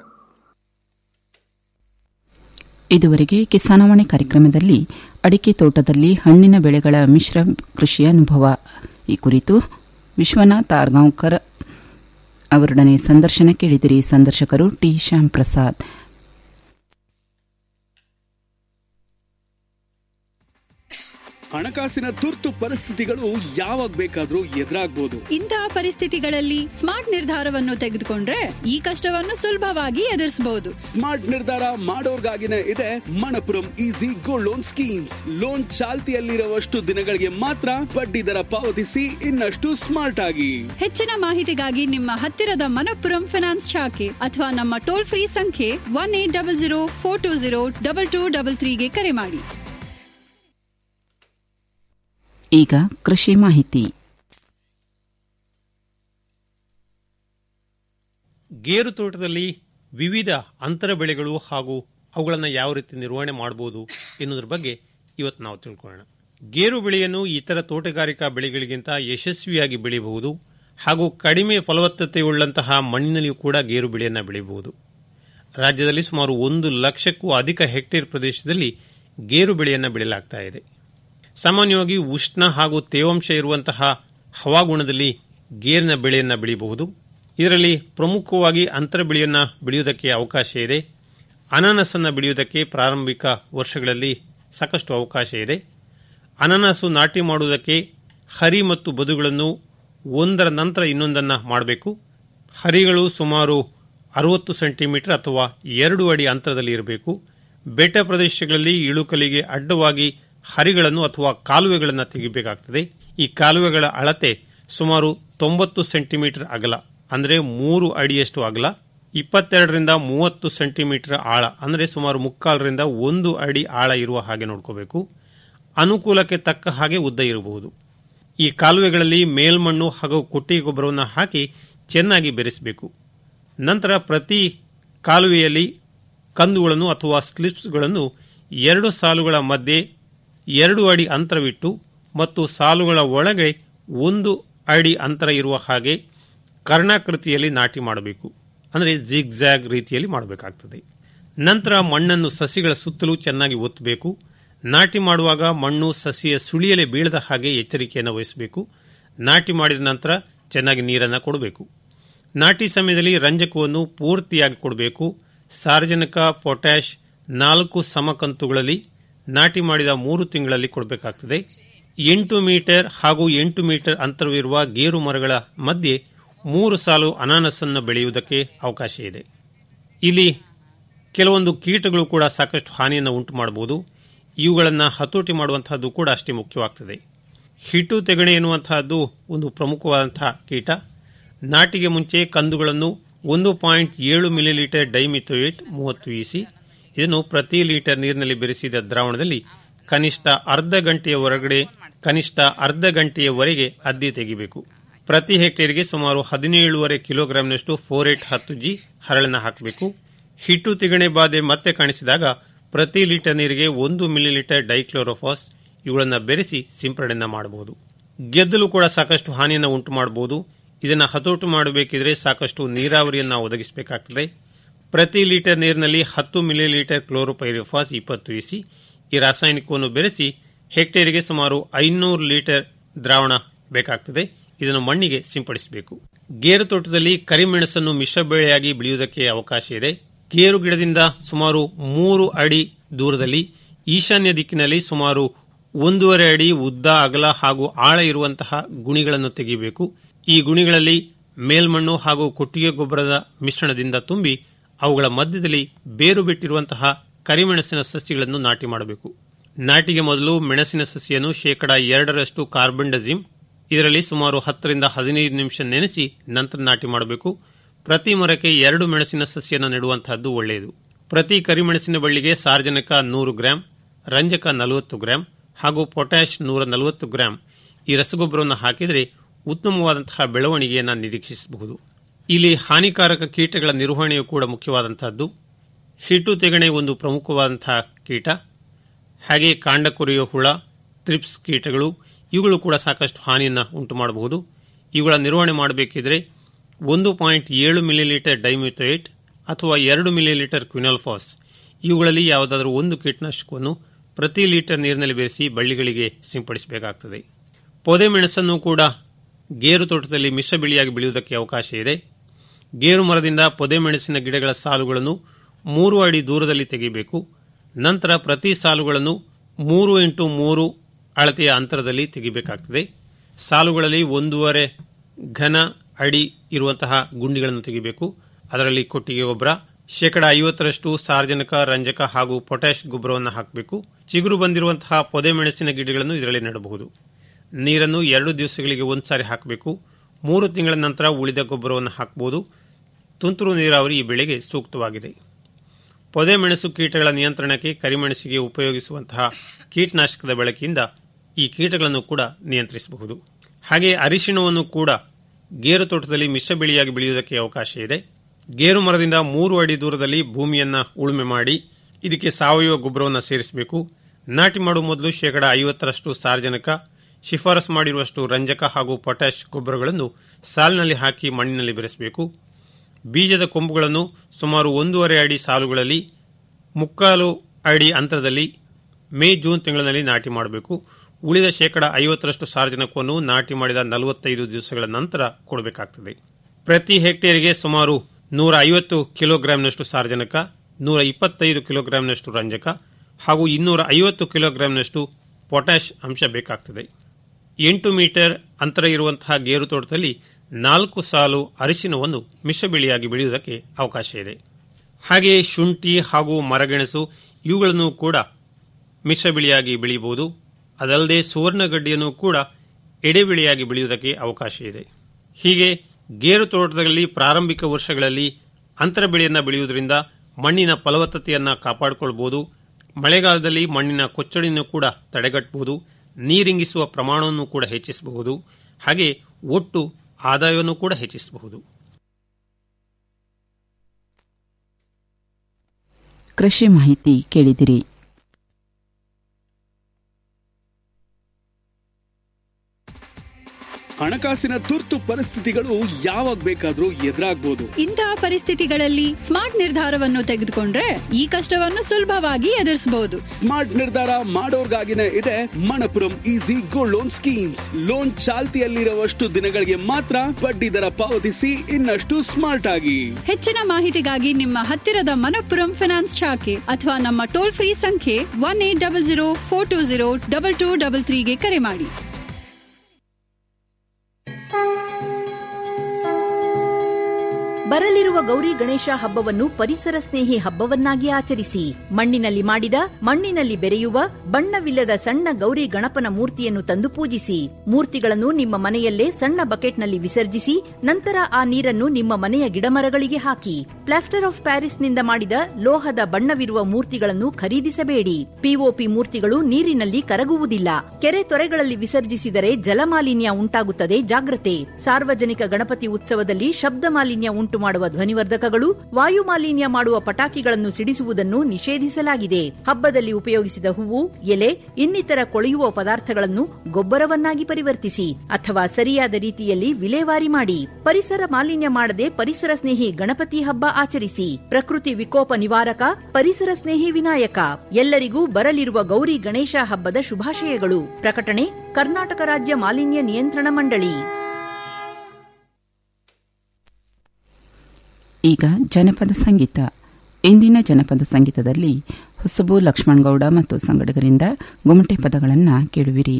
ಇದುವರೆಗೆ ಕಿಸಾನವಾಣಿ ಕಾರ್ಯಕ್ರಮದಲ್ಲಿ ಅಡಿಕೆ ತೋಟದಲ್ಲಿ ಹಣ್ಣಿನ ಬೆಳೆಗಳ ಮಿಶ್ರ ಕೃಷಿ ಅನುಭವ ಈ ಕುರಿತು ವಿಶ್ವನಾಥ್ ಆರ್ಗಾಂವ್ಕರ್ ಅವರೊಡನೆ ಸಂದರ್ಶನ ಕೇಳಿದಿರಿ ಸಂದರ್ಶಕರು ಟಿ ಶ್ಯಾಮ್ ಪ್ರಸಾದ್ ಹಣಕಾಸಿನ ತುರ್ತು ಪರಿಸ್ಥಿತಿಗಳು ಯಾವಾಗ ಬೇಕಾದ್ರೂ ಎದುರಾಗ್ಬೋದು ಇಂತಹ ಪರಿಸ್ಥಿತಿಗಳಲ್ಲಿ ಸ್ಮಾರ್ಟ್ ನಿರ್ಧಾರವನ್ನು ತೆಗೆದುಕೊಂಡ್ರೆ ಈ ಕಷ್ಟವನ್ನು ಸುಲಭವಾಗಿ ಎದುರಿಸಬಹುದು ಸ್ಮಾರ್ಟ್ ನಿರ್ಧಾರ ಮಾಡೋರ್ಗಾಗಿನೇ ಇದೆ Manappuram easy gold loan schemes loan ಚಾಲ್ತಿಯಲ್ಲಿರುವಷ್ಟು ದಿನಗಳಿಗೆ ಮಾತ್ರ ಬಡ್ಡಿ ದರ ಪಾವತಿಸಿ ಇನ್ನಷ್ಟು ಸ್ಮಾರ್ಟ್ ಆಗಿ ಹೆಚ್ಚಿನ ಮಾಹಿತಿಗಾಗಿ ನಿಮ್ಮ ಹತ್ತಿರದ ಮನಪ್ಪುರಂ ಫೈನಾನ್ಸ್ ಶಾಖೆ ಅಥವಾ ನಮ್ಮ ಟೋಲ್ ಫ್ರೀ ಸಂಖ್ಯೆ one eight double zero four two zero double two double ತ್ರೀಗೆ ಕರೆ ಮಾಡಿ ಈಗ ಕೃಷಿ ಮಾಹಿತಿ ಗೇರು ತೋಟದಲ್ಲಿ ವಿವಿಧ ಅಂತರ ಬೆಳೆಗಳು ಹಾಗೂ ಅವುಗಳನ್ನು ಯಾವ ರೀತಿ ನಿರ್ವಹಣೆ ಮಾಡಬಹುದು ಎನ್ನುವುದರ ಬಗ್ಗೆ ಇವತ್ತು ನಾವು ತಿಳ್ಕೊಳ್ಳೋಣ ಗೇರು ಬೆಳೆಯನ್ನು ಇತರ ತೋಟಗಾರಿಕಾ ಬೆಳೆಗಳಿಗಿಂತ ಯಶಸ್ವಿಯಾಗಿ ಬೆಳೆಯಬಹುದು ಹಾಗೂ ಕಡಿಮೆ ಫಲವತ್ತತೆಯುಳ್ಳಂತಹ ಮಣ್ಣಿನಲ್ಲಿಯೂ ಕೂಡ ಗೇರು ಬೆಳೆಯನ್ನು ಬೆಳೆಯಬಹುದು ರಾಜ್ಯದಲ್ಲಿ ಸುಮಾರು ಒಂದು ಲಕ್ಷಕ್ಕೂ ಅಧಿಕ ಹೆಕ್ಟೇರ್ ಪ್ರದೇಶದಲ್ಲಿ ಗೇರು ಬೆಳೆಯನ್ನು ಬೆಳೆಯಲಾಗ್ತಾ ಇದೆ ಸಾಮಾನ್ಯವಾಗಿ ಉಷ್ಣ ಹಾಗೂ ತೇವಾಂಶ ಇರುವಂತಹ ಹವಾಗುಣದಲ್ಲಿ ಗೇರಿನ ಬೆಳೆಯನ್ನು ಬೆಳೆಯಬಹುದು ಇದರಲ್ಲಿ ಪ್ರಮುಖವಾಗಿ ಅಂತರ ಬೆಳೆಯನ್ನು ಬೆಳೆಯುವುದಕ್ಕೆ ಅವಕಾಶ ಇದೆ ಅನಾನಸನ್ನು ಬೆಳೆಯುವುದಕ್ಕೆ ಪ್ರಾರಂಭಿಕ ವರ್ಷಗಳಲ್ಲಿ ಸಾಕಷ್ಟು ಅವಕಾಶ ಇದೆ ಅನಾನಸು ನಾಟಿ ಮಾಡುವುದಕ್ಕೆ ಹರಿ ಮತ್ತು ಬದುಗಳನ್ನು ಒಂದರ ನಂತರ ಇನ್ನೊಂದನ್ನು ಮಾಡಬೇಕು ಹರಿಗಳು ಸುಮಾರು ಅರವತ್ತು ಸೆಂಟಿಮೀಟರ್ ಅಥವಾ ಎರಡು ಅಡಿ ಅಂತರದಲ್ಲಿ ಇರಬೇಕು ಬೆಟ್ಟ ಪ್ರದೇಶಗಳಲ್ಲಿ ಇಳುಕಲಿಗೆ ಅಡ್ಡವಾಗಿ ಹರಿಗಳನ್ನು ಅಥವಾ ಕಾಲುವೆಗಳನ್ನು ತೆಗಿಬೇಕಾಗ್ತದೆ ಈ ಕಾಲುವೆಗಳ ಅಳತೆ ಸುಮಾರು ತೊಂಬತ್ತು ಸೆಂಟಿಮೀಟರ್ ಅಗಲ ಅಂದರೆ ಮೂರು ಅಡಿಯಷ್ಟು ಅಗಲ ಇಪ್ಪತ್ತೆರಡರಿಂದ ಮೂವತ್ತು ಸೆಂಟಿಮೀಟರ್ ಆಳ ಅಂದರೆ ಸುಮಾರು ಮುಕ್ಕಾಲರಿಂದ ಒಂದು ಅಡಿ ಆಳ ಇರುವ ಹಾಗೆ ನೋಡ್ಕೋಬೇಕು ಅನುಕೂಲಕ್ಕೆ ತಕ್ಕ ಹಾಗೆ ಉದ್ದ ಇರಬಹುದು ಈ ಕಾಲುವೆಗಳಲ್ಲಿ ಮೇಲ್ಮಣ್ಣು ಹಾಗೂ ಕೊಟ್ಟಿಗೆ ಗೊಬ್ಬರವನ್ನು ಹಾಕಿ ಚೆನ್ನಾಗಿ ಬೆರೆಸಬೇಕು ನಂತರ ಪ್ರತಿ ಕಾಲುವೆಯಲ್ಲಿ ಕಂದುಗಳನ್ನು ಅಥವಾ ಸ್ಲಿಪ್ಸ್ಗಳನ್ನು ಎರಡು ಸಾಲುಗಳ ಮಧ್ಯೆ ಎರಡು ಅಡಿ ಅಂತರವಿಟ್ಟು ಮತ್ತು ಸಾಲುಗಳ ಒಳಗೆ ಒಂದು ಅಡಿ ಅಂತರ ಇರುವ ಹಾಗೆ ಕರ್ಣಾಕೃತಿಯಲ್ಲಿ ನಾಟಿ ಮಾಡಬೇಕು ಅಂದರೆ ಜಿಗ್ಜ್ಯಾಗ್ ರೀತಿಯಲ್ಲಿ ಮಾಡಬೇಕಾಗ್ತದೆ ನಂತರ ಮಣ್ಣನ್ನು ಸಸಿಗಳ ಸುತ್ತಲೂ ಚೆನ್ನಾಗಿ ಒತ್ತಬೇಕು ನಾಟಿ ಮಾಡುವಾಗ ಮಣ್ಣು ಸಸಿಯ ಸುಳಿಯಲೆ ಬೀಳದ ಹಾಗೆ ಎಚ್ಚರಿಕೆಯನ್ನು ವಹಿಸಬೇಕು ನಾಟಿ ಮಾಡಿದ ನಂತರ ಚೆನ್ನಾಗಿ ನೀರನ್ನು ಕೊಡಬೇಕು ನಾಟಿ ಸಮಯದಲ್ಲಿ ರಂಜಕವನ್ನು ಪೂರ್ತಿಯಾಗಿ ಕೊಡಬೇಕು ಸಾರ್ವಜನಿಕ ಪೊಟ್ಯಾಷ್ ನಾಲ್ಕು ಸಮಕಂತುಗಳಲ್ಲಿ ನಾಟಿ ಮಾಡಿದ ಮೂರು ತಿಂಗಳಲ್ಲಿ ಕೊಡಬೇಕಾಗ್ತದೆ ಎಂಟು ಮೀಟರ್ ಹಾಗೂ ಎಂಟು ಮೀಟರ್ ಅಂತರವಿರುವ ಗೇರು ಮರಗಳ ಮಧ್ಯೆ ಮೂರು ಸಾಲು ಅನಾನಸನ್ನು ಬೆಳೆಯುವುದಕ್ಕೆ ಅವಕಾಶ ಇದೆ ಇಲ್ಲಿ ಕೆಲವೊಂದು ಕೀಟಗಳು ಕೂಡ ಸಾಕಷ್ಟು ಹಾನಿಯನ್ನು ಉಂಟು ಮಾಡಬಹುದು ಇವುಗಳನ್ನು ಹತೋಟಿ ಮಾಡುವಂತಹದ್ದು ಕೂಡ ಅಷ್ಟೇ ಮುಖ್ಯವಾಗ್ತದೆ ಹಿಟ್ಟು ತೆಗಣೆ ಎನ್ನುವಂತಹದ್ದು ಒಂದು ಪ್ರಮುಖವಾದಂತಹ ಕೀಟ ನಾಟಿಗೆ ಮುಂಚೆ ಕಂದುಗಳನ್ನು ಒಂದು ಪಾಯಿಂಟ್ ಏಳು ಮಿಲಿಲೀಟರ್ ಡೈಮಿಥೋಯೇಟ್ ಮೂವತ್ತು ಇಸಿ ಇದನ್ನು ಪ್ರತಿ ಲೀಟರ್ ನೀರಿನಲ್ಲಿ ಬೆರೆಸಿದ ದ್ರಾವಣದಲ್ಲಿ ಕನಿಷ್ಠ ಅರ್ಧ ಗಂಟೆಯ ಹೊರಗಡೆ ಕನಿಷ್ಠ ಅರ್ಧ ಗಂಟೆಯವರೆಗೆ ಅದ್ದಿ ತೆಗಿಬೇಕು ಪ್ರತಿ ಹೆಕ್ಟೇರ್ಗೆ ಸುಮಾರು ಹದಿನೇಳುವರೆ ಕಿಲೋಗ್ರಾಂನಷ್ಟು ಫೋರೇಟ್ ಹತ್ತು ಜಿ ಹರಳನ್ನು ಹಾಕಬೇಕು ಹಿಟ್ಟು ತಿಗಣೆ ಬಾಧೆ ಮತ್ತೆ ಕಾಣಿಸಿದಾಗ ಪ್ರತಿ ಲೀಟರ್ ನೀರಿಗೆ ಒಂದು ಮಿಲಿಲೀಟರ್ ಡೈಕ್ಲೋರೋಫಾಸ್ ಇವುಗಳನ್ನು ಬೆರೆಸಿ ಸಿಂಪಡಣೆಯನ್ನು ಮಾಡಬಹುದು ಗೆದ್ದಲು ಕೂಡ ಸಾಕಷ್ಟು ಹಾನಿಯನ್ನು ಉಂಟು ಮಾಡಬಹುದು ಇದನ್ನು ಹತೋಟು ಮಾಡಬೇಕಿದ್ರೆ ಸಾಕಷ್ಟು ನೀರಾವರಿಯನ್ನು ಒದಗಿಸಬೇಕಾಗ್ತದೆ ಪ್ರತಿ ಲೀಟರ್ ನೀರಿನಲ್ಲಿ ಹತ್ತು ಮಿಲಿಲೀಟರ್ ಕ್ಲೋರೋಪೈರಿಫಾಸ್ ಇಪ್ಪತ್ತು ಇಸಿ ಈ ರಾಸಾಯನಿಕವನ್ನು ಬೆರೆಸಿ ಹೆಕ್ಟೇರಿಗೆ ಸುಮಾರು ಐನೂರು ಲೀಟರ್ ದ್ರಾವಣ ಬೇಕಾಗ್ತದೆ ಇದನ್ನು ಮಣ್ಣಿಗೆ ಸಿಂಪಡಿಸಬೇಕು ಗೇರು ತೋಟದಲ್ಲಿ ಕರಿಮೆಣಸನ್ನು ಮಿಶ್ರ ಬೆಳೆಯಾಗಿ ಬೆಳೆಯುವುದಕ್ಕೆ ಅವಕಾಶ ಇದೆ ಗೇರು ಗಿಡದಿಂದ ಸುಮಾರು ಮೂರು ಅಡಿ ದೂರದಲ್ಲಿ ಈಶಾನ್ಯ ದಿಕ್ಕಿನಲ್ಲಿ ಸುಮಾರು ಒಂದೂವರೆ ಅಡಿ ಉದ್ದ ಅಗಲ ಹಾಗೂ ಆಳ ಇರುವಂತಹ ಗುಣಿಗಳನ್ನು ತೆಗೆಯಬೇಕು ಈ ಗುಣಿಗಳಲ್ಲಿ ಮೇಲ್ಮಣ್ಣು ಹಾಗೂ ಕೊಟ್ಟಿಗೆ ಗೊಬ್ಬರದ ಮಿಶ್ರಣದಿಂದ ತುಂಬಿ ಅವುಗಳ ಮಧ್ಯದಲ್ಲಿ ಬೇರು ಬಿಟ್ಟಿರುವಂತಹ ಕರಿಮೆಣಸಿನ ಸಸ್ಯಗಳನ್ನು ನಾಟಿ ಮಾಡಬೇಕು ನಾಟಿಗೆ ಮೊದಲು ಮೆಣಸಿನ ಸಸ್ಯವನ್ನು ಶೇಕಡ ಎರಡರಷ್ಟು ಕಾರ್ಬನ್ ಡಜಿಮ್ ಇದರಲ್ಲಿ ಸುಮಾರು ಹತ್ತರಿಂದ ಹದಿನೈದು ನಿಮಿಷ ನೆನೆಸಿ ನಂತರ ನಾಟಿ ಮಾಡಬೇಕು ಪ್ರತಿ ಮರಕ್ಕೆ ಎರಡು ಮೆಣಸಿನ ಸಸ್ಯನ ನೆಡುವಂತಹದ್ದು ಒಳ್ಳೆಯದು ಪ್ರತಿ ಕರಿಮೆಣಸಿನ ಬಳ್ಳಿಗೆ ಸಾರ್ವಜನಿಕ ನೂರು ಗ್ರಾಂ ರಂಜಕ ನಲವತ್ತು ಗ್ರಾಂ ಹಾಗೂ ಪೊಟ್ಯಾಷ್ ನೂರ ನಲವತ್ತು ಗ್ರಾಂ ಈ ರಸಗೊಬ್ಬರವನ್ನು ಹಾಕಿದರೆ ಉತ್ತಮವಾದಂತಹ ಬೆಳವಣಿಗೆಯನ್ನು ನಿರೀಕ್ಷಿಸಬಹುದು ಇಲ್ಲಿ ಹಾನಿಕಾರಕ ಕೀಟಗಳ ನಿರ್ವಹಣೆಯು ಕೂಡ ಮುಖ್ಯವಾದಂತಹದ್ದು ಹಿಟ್ಟು ತೆಗಣೆ ಒಂದು ಪ್ರಮುಖವಾದಂತಹ ಕೀಟ ಹಾಗೆ ಕಾಂಡ ಕೊರೆಯುವ ಹುಳ ತ್ರಿಪ್ಸ್ ಕೀಟಗಳು ಇವುಗಳು ಕೂಡ ಸಾಕಷ್ಟು ಹಾನಿಯನ್ನು ಉಂಟು ಮಾಡಬಹುದು ಇವುಗಳ ನಿರ್ವಹಣೆ ಮಾಡಬೇಕಿದ್ರೆ ಒಂದು ಪಾಯಿಂಟ್ ಏಳು ಮಿಲಿಲೀಟರ್ ಡೈಮ್ಯೂಥೇಟ್ ಅಥವಾ ಎರಡು ಮಿಲಿಲೀಟರ್ ಕ್ವಿನಾಲ್ಫಾಸ್ ಇವುಗಳಲ್ಲಿ ಯಾವುದಾದರೂ ಒಂದು ಕೀಟನಾಶಕವನ್ನು ಪ್ರತಿ ಲೀಟರ್ ನೀರಿನಲ್ಲಿ ಬೆರೆಸಿ ಬಳ್ಳಿಗಳಿಗೆ ಸಿಂಪಡಿಸಬೇಕಾಗ್ತದೆ ಪೊದೆ ಮೆಣಸನ್ನು ಕೂಡ ಗೇರು ತೋಟದಲ್ಲಿ ಮಿಶ್ರ ಬೆಳೆಯಾಗಿ ಬೆಳೆಯುವುದಕ್ಕೆ ಅವಕಾಶ ಇದೆ ಗೇರು ಮರದಿಂದ ಪೊದೆ ಮೆಣಸಿನ ಗಿಡಗಳ ಸಾಲುಗಳನ್ನು ಮೂರು ಅಡಿ ದೂರದಲ್ಲಿ ತೆಗೆಯಬೇಕು ನಂತರ ಪ್ರತಿ ಸಾಲುಗಳನ್ನು ಮೂರು ಇಂಟು ಮೂರು ಅಳತೆಯ ಅಂತರದಲ್ಲಿ ತೆಗಿಬೇಕಾಗ್ತದೆ ಸಾಲುಗಳಲ್ಲಿ ಒಂದೂವರೆ ಘನ ಅಡಿ ಇರುವಂತಹ ಗುಂಡಿಗಳನ್ನು ತೆಗಿಬೇಕು ಅದರಲ್ಲಿ ಕೊಟ್ಟಿಗೆ ಗೊಬ್ಬರ ಶೇಕಡ ಐವತ್ತರಷ್ಟು ಸಾರ್ವಜನಿಕ ರಂಜಕ ಹಾಗೂ ಪೊಟ್ಯಾಶ್ ಗೊಬ್ಬರವನ್ನು ಹಾಕಬೇಕು ಚಿಗುರು ಬಂದಿರುವಂತಹ ಪೊದೆ ಮೆಣಸಿನ ಗಿಡಗಳನ್ನು ಇದರಲ್ಲಿ ನೆಡಬಹುದು ನೀರನ್ನು ಎರಡು ದಿವಸಗಳಿಗೆ ಒಂದು ಸಾರಿ ಹಾಕಬೇಕು ಮೂರು ತಿಂಗಳ ನಂತರ ಉಳಿದ ಗೊಬ್ಬರವನ್ನು ಹಾಕಬಹುದು ತುಂತುರು ನೀರಾವರಿ ಈ ಬೆಳೆಗೆ ಸೂಕ್ತವಾಗಿದೆ ಪೊದೆ ಮೆಣಸು ಕೀಟಗಳ ನಿಯಂತ್ರಣಕ್ಕೆ ಕರಿಮೆಣಸಿಗೆ ಉಪಯೋಗಿಸುವಂತಹ ಕೀಟನಾಶಕದ ಬಳಕೆಯಿಂದ ಈ ಕೀಟಗಳನ್ನು ಕೂಡ ನಿಯಂತ್ರಿಸಬಹುದು ಹಾಗೆ ಅರಿಶಿಣವನ್ನು ಕೂಡ ಗೇರು ತೋಟದಲ್ಲಿ ಮಿಶ್ರ ಬೆಳೆಯಾಗಿ ಬೆಳೆಯುವುದಕ್ಕೆ ಅವಕಾಶ ಇದೆ ಗೇರು ಮರದಿಂದ ಮೂರು ಅಡಿ ದೂರದಲ್ಲಿ ಭೂಮಿಯನ್ನ ಉಳುಮೆ ಮಾಡಿ ಇದಕ್ಕೆ ಸಾವಯವ ಗೊಬ್ಬರವನ್ನು ಸೇರಿಸಬೇಕು ನಾಟಿ ಮಾಡುವ ಮೊದಲು ಶೇಕಡ ಐವತ್ತರಷ್ಟು ಸಾರ್ವಜನಿಕ ಶಿಫಾರಸು ಮಾಡಿರುವಷ್ಟು ರಂಜಕ ಹಾಗೂ ಪೊಟ್ಯಾಶ್ ಗೊಬ್ಬರಗಳನ್ನು ಸಾಲಿನಲ್ಲಿ ಹಾಕಿ ಮಣ್ಣಿನಲ್ಲಿ ಬೆರೆಸಬೇಕು ಬೀಜದ ಕೊಂಬುಗಳನ್ನು ಸುಮಾರು ಒಂದೂವರೆ ಅಡಿ ಸಾಲುಗಳಲ್ಲಿ ಮುಕ್ಕಾಲು ಅಡಿ ಅಂತರದಲ್ಲಿ ಮೇ ಜೂನ್ ತಿಂಗಳಿನಲ್ಲಿ ನಾಟಿ ಮಾಡಬೇಕು ಉಳಿದ ಶೇಕಡ ಐವತ್ತರಷ್ಟು ಸಾರ್ವಜನಿಕವನ್ನು ನಾಟಿ ಮಾಡಿದ ನಲವತ್ತೈದು ದಿವಸಗಳ ನಂತರ ಕೊಡಬೇಕಾಗ್ತದೆ ಪ್ರತಿ ಹೆಕ್ಟೇರಿಗೆ ಸುಮಾರು ನೂರ ಐವತ್ತು ಕಿಲೋಗ್ರಾಂನಷ್ಟು ಸಾರ್ವಜನಿಕ ನೂರ ಇಪ್ಪತ್ತೈದು ಕಿಲೋಗ್ರಾಂನಷ್ಟು ರಂಜಕ ಹಾಗೂ ಇನ್ನೂರ ಐವತ್ತು ಕಿಲೋಗ್ರಾಂನಷ್ಟು ಪೊಟ್ಯಾಶ್ ಅಂಶ ಬೇಕಾಗ್ತದೆ ಎಂಟು ಮೀಟರ್ ಅಂತರ ಇರುವಂತಹ ಗೇರು ತೋಟದಲ್ಲಿ ನಾಲ್ಕು ಸಾಲು ಅರಿಶಿನವನ್ನು ಮಿಶ್ರ ಬೆಳೆಯಾಗಿ ಬೆಳೆಯುವುದಕ್ಕೆ ಅವಕಾಶ ಇದೆ ಹಾಗೆಯೇ ಶುಂಠಿ ಹಾಗೂ ಮರಗೆಣಸು ಇವುಗಳನ್ನು ಕೂಡ ಮಿಶ್ರ ಬೆಳೆಯಾಗಿ ಬೆಳೆಯಬಹುದು ಅದಲ್ಲದೆ ಸುವರ್ಣಗಡ್ಡೆಯನ್ನು ಕೂಡ ಎಡೆಬೆಳೆಯಾಗಿ ಬೆಳೆಯುವುದಕ್ಕೆ ಅವಕಾಶ ಇದೆ ಹೀಗೆ ಗೇರು ತೋಟದಲ್ಲಿ ಪ್ರಾರಂಭಿಕ ವರ್ಷಗಳಲ್ಲಿ ಅಂತರ ಬೆಳೆಯನ್ನು ಬೆಳೆಯುವುದರಿಂದ ಮಣ್ಣಿನ ಫಲವತ್ತತೆಯನ್ನು ಕಾಪಾಡಿಕೊಳ್ಳಬಹುದು ಮಳೆಗಾಲದಲ್ಲಿ ಮಣ್ಣಿನ ಕೊಚ್ಚಡಿಯನ್ನು ಕೂಡ ತಡೆಗಟ್ಟಬಹುದು ನೀರಿಂಗಿಸುವ ಪ್ರಮಾಣವನ್ನು ಕೂಡ ಹೆಚ್ಚಿಸಬಹುದು ಹಾಗೆ ಒಟ್ಟು ಆದಾಯವನ್ನು ಕೂಡ ಹೆಚ್ಚಿಸಬಹುದು ಕೃಷಿ ಮಾಹಿತಿ ಕೇಳಿದಿರಿ ಹಣಕಾಸಿನ ತುರ್ತು ಪರಿಸ್ಥಿತಿಗಳು ಯಾವಾಗ ಬೇಕಾದ್ರೂ ಎದುರಾಗ್ಬೋದು ಇಂತಹ ಪರಿಸ್ಥಿತಿಗಳಲ್ಲಿ ಸ್ಮಾರ್ಟ್ ನಿರ್ಧಾರವನ್ನು ತೆಗೆದುಕೊಂಡ್ರೆ ಈ ಕಷ್ಟವನ್ನು ಸುಲಭವಾಗಿ ಎದುರಿಸಬಹುದು ಸ್ಮಾರ್ಟ್ ನಿರ್ಧಾರ ಮಾಡೋರ್ಗಾಗಿನೇ ಇದೆ Manappuram easy gold loan schemes loan ಚಾಲ್ತಿಯಲ್ಲಿರುವಷ್ಟು ದಿನಗಳಿಗೆ ಮಾತ್ರ ಬಡ್ಡಿ ದರ ಪಾವತಿಸಿ ಇನ್ನಷ್ಟು ಸ್ಮಾರ್ಟ್ ಆಗಿ ಹೆಚ್ಚಿನ ಮಾಹಿತಿಗಾಗಿ ನಿಮ್ಮ ಹತ್ತಿರದ ಮನಪ್ಪುರಂ ಫಿನಾನ್ಸ್ ಶಾಖೆ ಅಥವಾ ನಮ್ಮ ಟೋಲ್ ಫ್ರೀ ಸಂಖ್ಯೆ one eight double zero four two zero double two double ತ್ರೀಗೆ ಕರೆ ಮಾಡಿ ಬರಲಿರುವ ಗೌರಿ ಗಣೇಶ ಹಬ್ಬವನ್ನು ಪರಿಸರ ಸ್ನೇಹಿ ಹಬ್ಬವನ್ನಾಗಿ ಆಚರಿಸಿ ಮಣ್ಣಿನಲ್ಲಿ ಮಾಡಿದ ಮಣ್ಣಿನಲ್ಲಿ ಬೆರೆಯುವ ಬಣ್ಣವಿಲ್ಲದ ಸಣ್ಣ ಗೌರಿ ಗಣಪನ ಮೂರ್ತಿಯನ್ನು ತಂದು ಪೂಜಿಸಿ ಮೂರ್ತಿಗಳನ್ನು ನಿಮ್ಮ ಮನೆಯಲ್ಲೇ ಸಣ್ಣ ಬಕೆಟ್ನಲ್ಲಿ ವಿಸರ್ಜಿಸಿ ನಂತರ ಆ ನೀರನ್ನು ನಿಮ್ಮ ಮನೆಯ ಗಿಡಮರಗಳಿಗೆ ಹಾಕಿ ಪ್ಲಾಸ್ಟರ್ ಆಫ್ ಪ್ಯಾರಿಸ್ನಿಂದ ಮಾಡಿದ ಲೋಹದ ಬಣ್ಣವಿರುವ ಮೂರ್ತಿಗಳನ್ನು ಖರೀದಿಸಬೇಡಿ ಪಿಒಪಿ ಮೂರ್ತಿಗಳು ನೀರಿನಲ್ಲಿ ಕರಗುವುದಿಲ್ಲ ಕೆರೆ ತೊರೆಗಳಲ್ಲಿ ವಿಸರ್ಜಿಸಿದರೆ ಜಲಮಾಲಿನ್ಯ ಉಂಟಾಗುತ್ತದೆ ಜಾಗ್ರತೆ ಸಾರ್ವಜನಿಕ ಗಣಪತಿ ಉತ್ಸವದಲ್ಲಿ ಶಬ್ದ ಮಾಲಿನ್ಯ ಉಂಟು ಮಾಡುವ ಧ್ವನಿವರ್ಧಕಗಳು ವಾಯು ಮಾಲಿನ್ಯ ಮಾಡುವ ಪಟಾಕಿಗಳನ್ನು ಸಿಡಿಸುವುದನ್ನು ನಿಷೇಧಿಸಲಾಗಿದೆ ಹಬ್ಬದಲ್ಲಿ ಉಪಯೋಗಿಸಿದ ಹೂವು ಎಲೆ ಇನ್ನಿತರ ಕೊಳೆಯುವ ಪದಾರ್ಥಗಳನ್ನು ಗೊಬ್ಬರವನ್ನಾಗಿ ಪರಿವರ್ತಿಸಿ ಅಥವಾ ಸರಿಯಾದ ರೀತಿಯಲ್ಲಿ ವಿಲೇವಾರಿ ಮಾಡಿ ಪರಿಸರ ಮಾಲಿನ್ಯ ಮಾಡದೆ ಪರಿಸರ ಸ್ನೇಹಿ ಗಣಪತಿ ಹಬ್ಬ ಆಚರಿಸಿ ಪ್ರಕೃತಿ ವಿಕೋಪ ನಿವಾರಕ ಪರಿಸರ ಸ್ನೇಹಿ ವಿನಾಯಕ ಎಲ್ಲರಿಗೂ ಬರಲಿರುವ ಗೌರಿ ಗಣೇಶ ಹಬ್ಬದ ಶುಭಾಶಯಗಳು ಪ್ರಕಟಣೆ ಕರ್ನಾಟಕ ರಾಜ್ಯ ಮಾಲಿನ್ಯ ನಿಯಂತ್ರಣ ಮಂಡಳಿ ಈಗ ಜನಪದ ಸಂಗೀತ ಇಂದಿನ ಜನಪದ ಸಂಗೀತದಲ್ಲಿ ಹೊಸಬು ಲಕ್ಷ್ಮಣಗೌಡ ಮತ್ತು ಸಂಗಡಿಗರಿಂದ ಗುಮಟೆ ಪದಗಳನ್ನು ಕೇಳುವಿರಿ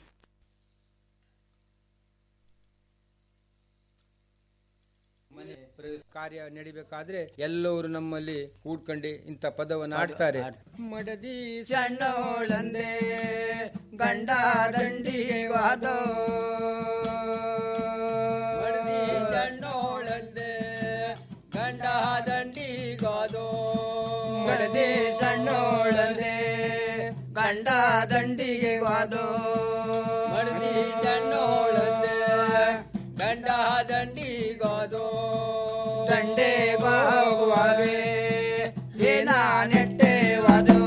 ಕಾರ್ಯ ನಡಿಬೇಕಾದ್ರೆ ಎಲ್ಲರೂ ನಮ್ಮಲ್ಲಿ ಕೂಡ್ಕೊಂಡು ಇಂಥ ಪದವನ್ನು ಆಡ್ತಾರೆ ಮಡದಿ ಸಣ್ಣೋಳಂದೆ ಗಂಡ ದಂಡಿವಾದೋ ಮಡದಿ ಸಣ್ಣೋಳಂದೆ ಗಂಡ ದಂಡಿಗಾದೋ ಮಡದಿ ಸಣ್ಣೋಳಂದೆ ಗಂಡ ದಂಡಿಗೆ ವಾದೋ ಮಡದಿ ಸಣ್ಣೋಳಂದೆ ಗಂಡ ದಂಡಿಗಾದೋ ದಂಡೆಗೆ ಹೋಗುವಾಗೆ ಏನ ನೆಟ್ಟೆವಾದು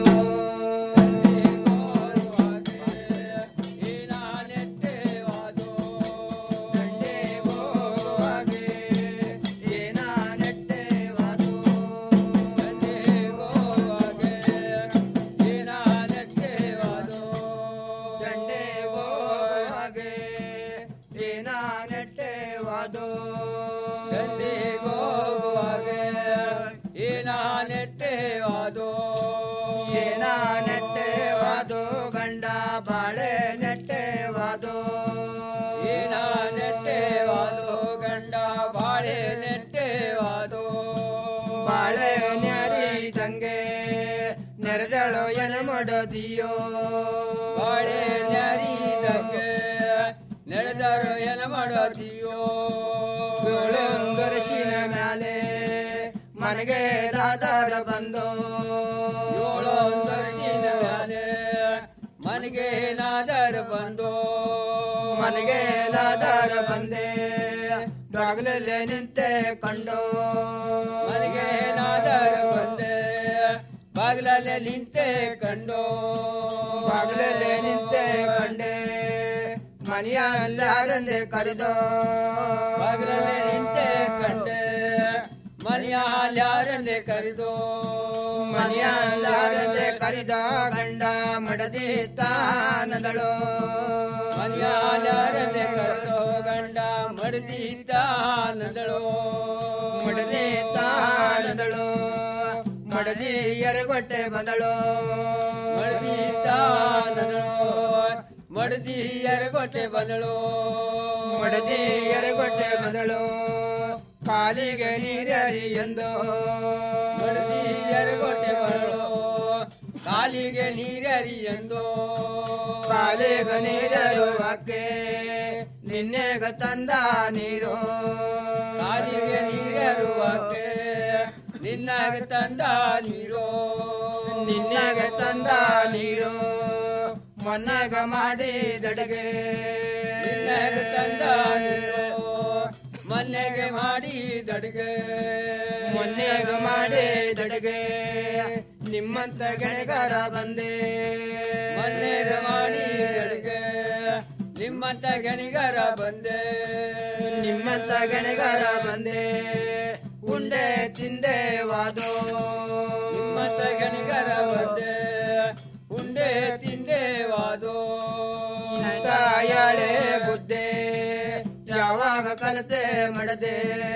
ನೆಟ್ಟೆವಾದು ಏನ ನೆಟ್ಟೆವಾದು ಏನ ನೆಟ್ಟೆವಾದು ಗಂಡ ಬಾಳೆ ನೆಟ್ಟೆವಾದು ಏನ ನೆಟ್ಟೆವಾದು ಗಂಡ ಬಾಳೆ ನೆಟ್ಟೆವಾದು ಬಾಳೆ ನೆರಿದಂಗೆ ನೆರೆದಳು ಎನ ಮಾಡದಿಯೋ ಬಾಳೆ ನೆರಿದಂಗೆ ನಡೆದರು ಎನ ಮಾಡದಿಯೋ ಏಳೊಂದರಶಿನ ಮ್ಯಾಲೆ ಮನೆಗೆ ದಾದಾರ ಬಂದು ಏಳೊಂದರಶಿನ ಮ್ಯಾಲೆ ಮನೆಗೆ ನಾದರ ಬಂದು ಮನೆಗೆ ನಾದರ ಬಂದೆ ಬಾಗಿಲಲ್ಲೇ ನಿಂತೆ ಕಂಡು ಮನೆಗೆ ನಾದರ ಬಂದೆ ಬಾಗಿಲಲ್ಲೇ ನಿಂತೆ ಕಂಡು ಬಾಗಿಲಲ್ಲೇ ನಿಂತೆ ಕಂಡೆ ಮನೆಯಲ್ಲಾರಂದೆ ಕರೆದು ಬಾಗಿಲಲ್ಲೇ ನಿಂತೆ ಕಂಡೆ ಮನೆಯಲ್ಲಾರಂದೆ ಕರೆದು ಮನೆಯಲ್ಲಾರಂದೆ ಕರೆದ ಗಂಡ ಮಡದಿ ತಾನದಳು ಮನೆಯಲ್ಲಾರಂದೆ ಕರೆದು ಗಂಡ ಮಡದಿ ತಾನದಳು ಮಡದಿ ತಾನದಳು ಮಡದಿ ಎರಗೊಟ್ಟೆ ಬಂದಳು ಮಡದಿ ತಾನದಳು ಮಡದಿ ಎರಗೊಟ್ಟೆ ಬಂದಳು ಮಡದಿ ಎರಗೊಟ್ಟೆ ಬಂದಳು ಕಾಲಿಗೆ ನೀರರಿ ಎಂದು ಮಡದಿ ಎರಗೊಟ್ಟೆ ಬಂದಳು ಕಾಲಿಗೆ ನೀರರಿ ಎಂದು ಕಾಲಿಗೆ ನೀರರು ಅಕ್ಕೆ ನಿನ್ನೆಗ ತಂದ ನೀರು ಕಾಲಿಗೆ ನೀರರು ಅಕ್ಕೆ ನಿನ್ನಾಗ ತಂದ ನೀರು ನಿನ್ನಾಗ ತಂದ ನೀರು ಮೊನ್ನಾಗ ಮಾಡಿದಡಗೆ ನಿನ್ನಾಗ ತಂದ ನೀರು ಮೊನ್ನೆಗೆ ಮಾಡಿದಡಗೆ ಮೊನ್ನೆಗ ಮಾಡಿದಡಗೆ ನಿಮ್ಮಂತ ಗೆಳೆಗಾರ ಬಂದೆ ಮೊನ್ನೆಗ ಮಾಡಿದಡಗೆ ನಿಮ್ಮಂತ ಗಣಿಗಾರ ಬಂದೆ ನಿಮ್ಮಂತ ಗಣಿಗಾರ ಬಂದೆ ಉಂಡೆ ತಿಂದೆ ವಾದೋ ನಿಮ್ಮಂತ ಗಣಿಗಾರ ಬಂದೆ ಉಂಡೆ ತಿಂದೆ ವಾದೋ ತಾಯಾಳೆ ಬುದ್ಧೆ ಯಾವಾಗ ಕಲತೆ ಮಾಡದೆ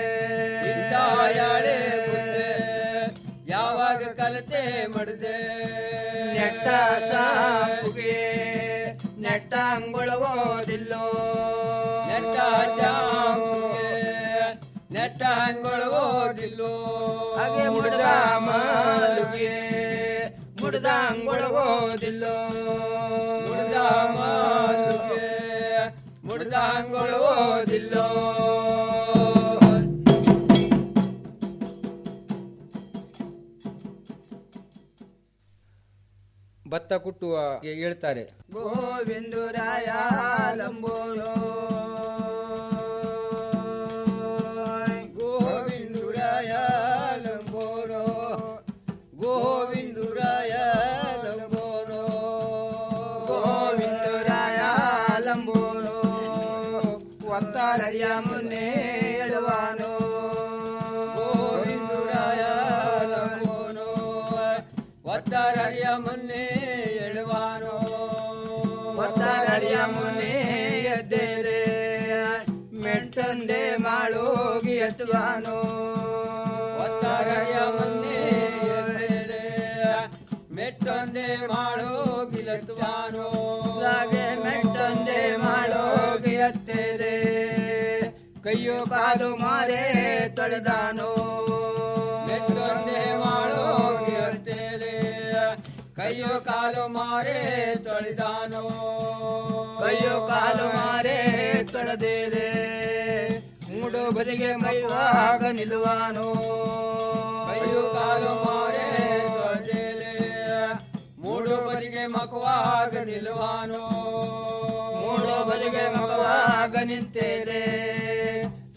ತಾಯಾಳೆ ಬುದ್ಧೆ ಯಾವಾಗ ಕಲತೆ ಮಾಡದೆ ನೆಟ್ಟ ಸಾಪುಗೆ ನೆಟ್ಟ ಅಂಗುಳವೋದಿಲ್ಲೋ ನೆಟ್ಟ ಜಾಂಬುಗೆ ನೆಟ್ಟ ಅಂಗುಳವೋದಿಲ್ಲೋ ಹಾಗೆ ಮುಡ್ದ ಮಾಲುಗೆ ಮುಡ್ದ ಅಂಗುಳವೋದಿಲ್ಲೋ ಮುಡ್ದ ಮಾಲುಗೆ ಮುಡ್ದ ಅಂಗುಳವೋದಿಲ್ಲೋ ಭತ್ತ ಕುಟ್ಟುವ ಹೇಳ್ತಾರೆ ಗೋವಿಂದುರಾಯ ಲಂಬೋರೋ ಗೋವಿಂದುರಾಯ ಲಂಬೋರೋ ಗೋವಿಂದುರಾಯ ಲಂಬೋರೋ ಗೋವಿಂದುರಾಯ ಲಂಬೋರೋ ಒತ್ತಾರರಿಯ ಮುನ್ನೆ ಎಳುವಾನೋ ಗೋವಿಂದುರಾಯ ಲಂಬೋರೋ ಒತ್ತಾರರಿಯ ಮುನ್ನೆ ಎಳುವಾನೋ ಒತ್ತಾರರಿಯ ಮುನ್ನೆ ಎದ್ದೇರೆ ಮೆಟ್ಟಂದೆ ಮಾಡೋಗಿ ಎತ್ತುವಾನೋ ಒತ್ತಾರರಿಯ ಮುನ್ನೆ ಎದ್ದೇರೆ ಮೆಟ್ಟೊಂದೆ ಮಾಡೋಗಿ ಎತ್ತುವಾನೋ ಹಾಗೆ ಮೆಟ್ಟೊಂದೆ ಮಾಡೋಗಿ ಎತ್ತೇರೆ ಕೈಯೋ ಕಾಲು ಮಾರೆ ತೊಳೆದಾನೋ ಮೆಟ್ಟೊಂದೆ ಮಾಡೋಗಿ ಎತ್ತೇರೆ ಕೈಯೋ ಕಾಲು ಮಾರೆ ತೊಳೆದಾನೋ ಕೈಯೋ ಕಾಲು ಮಾರೆ ತೊಳೆದೇರೆ ಮೂಡು ಬದಿಗೆ ಮೈವಾಗ ನಿಲ್ಲುವಾನೋ ಕೈಯೋ ಕಾಲು ಮಾರೆ ತೊಳೆದೇರೆ ಮೂಡು ಬದಿಗೆ ಮಕವಾಗ ನಿಲ್ಲುವಾನೋ ಮೂಡು ಬದಿಗೆ ಮಕವಾಗ ನಿಂತೇರೆ ಸೂರ್ಯ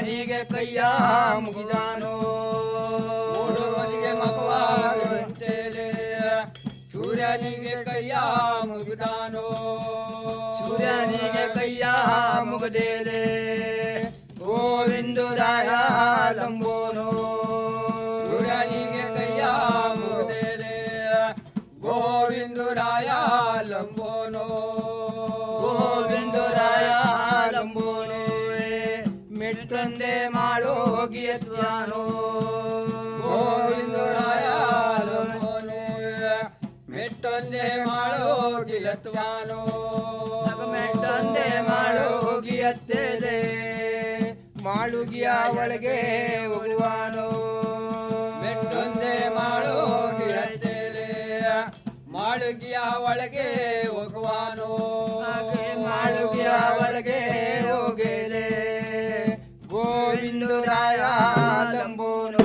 ಸೂರ್ಯನಿಗೆ ಕೈಯ ಮುಗಿದಾನೋ ಓಡುವನಿಗೆ ಮಗುವಾಗುವಂತೇಲೆ ಸೂರ್ಯನಿಗೆ ಕೈಯ ಮುಗಿದಾನೋ ಸೂರ್ಯನಿಗೆ ಕೈಯ ಮುಗದೇಲೆ ಗೋವಿಂದುರಾಯ ಲಂಬೋನೋ ಸೂರ್ಯನಿಗೆ ಕೈಯ ಮುಗದೇಲೆ ಗೋವಿಂದುರಾಯ ಲಂಬೋನೋ ಗೋವಿಂದುರಾಯ ಲಂಬೋನೋ ಮೆಟ್ಟಂದೆ ಮಾಡೋಗಿ ಎತ್ವಾನೋ ಗೋವಿಂದುರಾಯ ಲಂಬೋನೋ ಮೆಟ್ಟೊಂದೆ ಮಾಡೋಗಿ ಎತ್ವಾನೋ ಮೆಟ್ಟೊಂದೆ ಮಾಡೋಗಿ ಎತ್ತಲೆ ಮಾಳುಗಿಯ ಒಳಗೆ ಹೋಗುವಾನೋ ಮೆಟ್ಟೊಂದೆ ಮಾಡೋಗಿ ಎತ್ತಲೆ ಮಾಳುಗಿಯ ಒಳಗೆ ಹೋಗುವಾನೋ ಮಾಳುಗಿಯ ಒಳಗೆ ಹೋಗಲೆ ಗೋವಿಂದರಾಯ ಲಂಬೋನೋ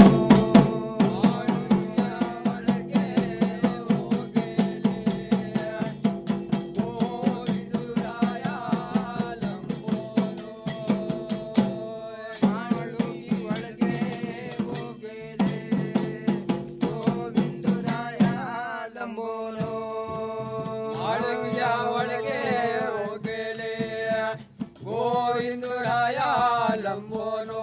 ಲಂಬೋನೋ ಆಳಗಿಯ ಒಳಗೆ ಹೋಗಲೆ ಗೋವಿಂದರಾಯ ಲಂಬೋನೋ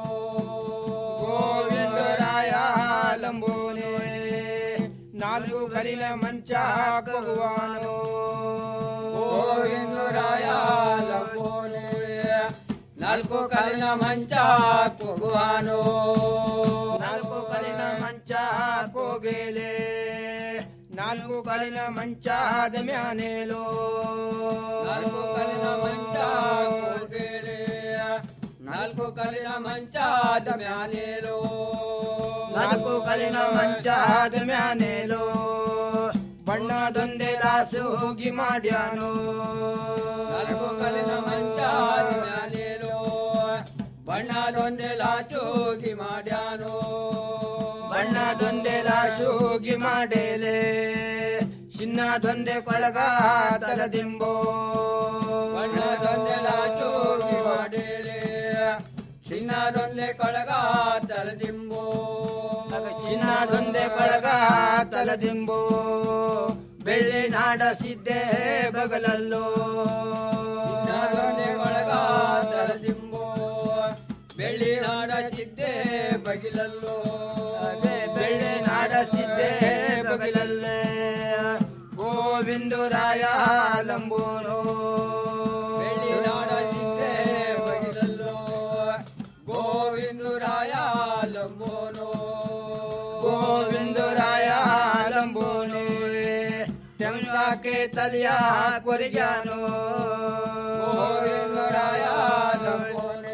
ಗೋವಿಂದರಾಯ ಲಂಬೋನೋ ನಾಲ್ಕು ಕರಿನ ಮಂಚ ಕಗುವಾನೋ ಗೋವಿಂದರಾಯ ಲಂಬೋನೇ ನಾಲ್ಕು ಕಲಿನ ಮಂಚ ಕೂಗುವಾನೋ ನಾಲ್ಕು ಕಲಿನ ಮಂಚ ಕೋಗೆಲೆ ನಾಲ್ಕು ಕಲಿನ ಮಂಚಾದ ಮ್ಯಾನೇಲೋ ನಾಲ್ಕು ಕಲಿನ ಮಂಚ ಕೋಗೆಲೆ ನಾಲ್ಕು ಕಲಿನ ಮಂಚಾದ ಮ್ಯಾನೇಲೋ ನಾಲ್ಕು ಕಲಿನ ಮಂಚಾದ ಮ್ಯಾನೇಲೋ ಬಣ್ಣದೊಂದೆ ಲಾಸು ಹೋಗಿ ಮಾಡ್ಯಾನೋ ನಾಲ್ಕು ಕಲಿನ ಮಂಚಾದ ಮ್ಯಾನೇಲೋ ಬಣ್ಣದೊಂದೆ ಲಾಚು ಹೋಗಿ ಮಾಡ್ಯಾನೋ ಬಣ್ಣದೊಂದೆ ಲಾಚು ಹೋಗಿ ಮಾಡೇಲೆ ಚಿನ್ನದೊಂದೆ ಕೊಳಗ ತಲದಿಂಬೋ ಬಣ್ಣದೊಂದೆ ಲಾಚು ಹೋಗಿ ಮಾಡೇಲೆ ಚಿನ್ನದೊಂದೆ ಕೊಳಗ ತಲದಿಂಬೋ ಚಿನ್ನದೊಂದೆ ಕೊಳಗ ತಲದಿಂಬೋ ಬೆಳ್ಳಿ ನಾಡ ಸಿದ್ದೆ ಬಗಲಲ್ಲೋ ಚಿನ್ನದೊಂದೆ ಕೊಳಗ ತಲದಿಂಬೋ ಬೆಳ್ಳಿ ನಾಡ ಸಿದ್ದೆ ಬಗಿಲಲ್ಲೋ ಬೆಳ್ಳಿ ನಾಡ ಸಿದ್ದೆ ಬಗಿಲಲ್ಲೇ ಗೋವಿಂದರಾಯ ಲಂಬೋನೋ ಬೆಳ್ಳಿ ನಾಡ ಸಿದ್ದೆ ಬಗಿಲಲ್ಲೋ ಗೋವಿಂದರಾಯ ಲಂಬೋನೋ ಗೋವಿಂದರಾಯ ಲಂಬೋನೋ ಟಂಕಾಕೆ ತಲಿಯ ಕೊರಿಗಾನೋ ಗೋವಿಂದರಾಯ ಲಂಬೋನೇ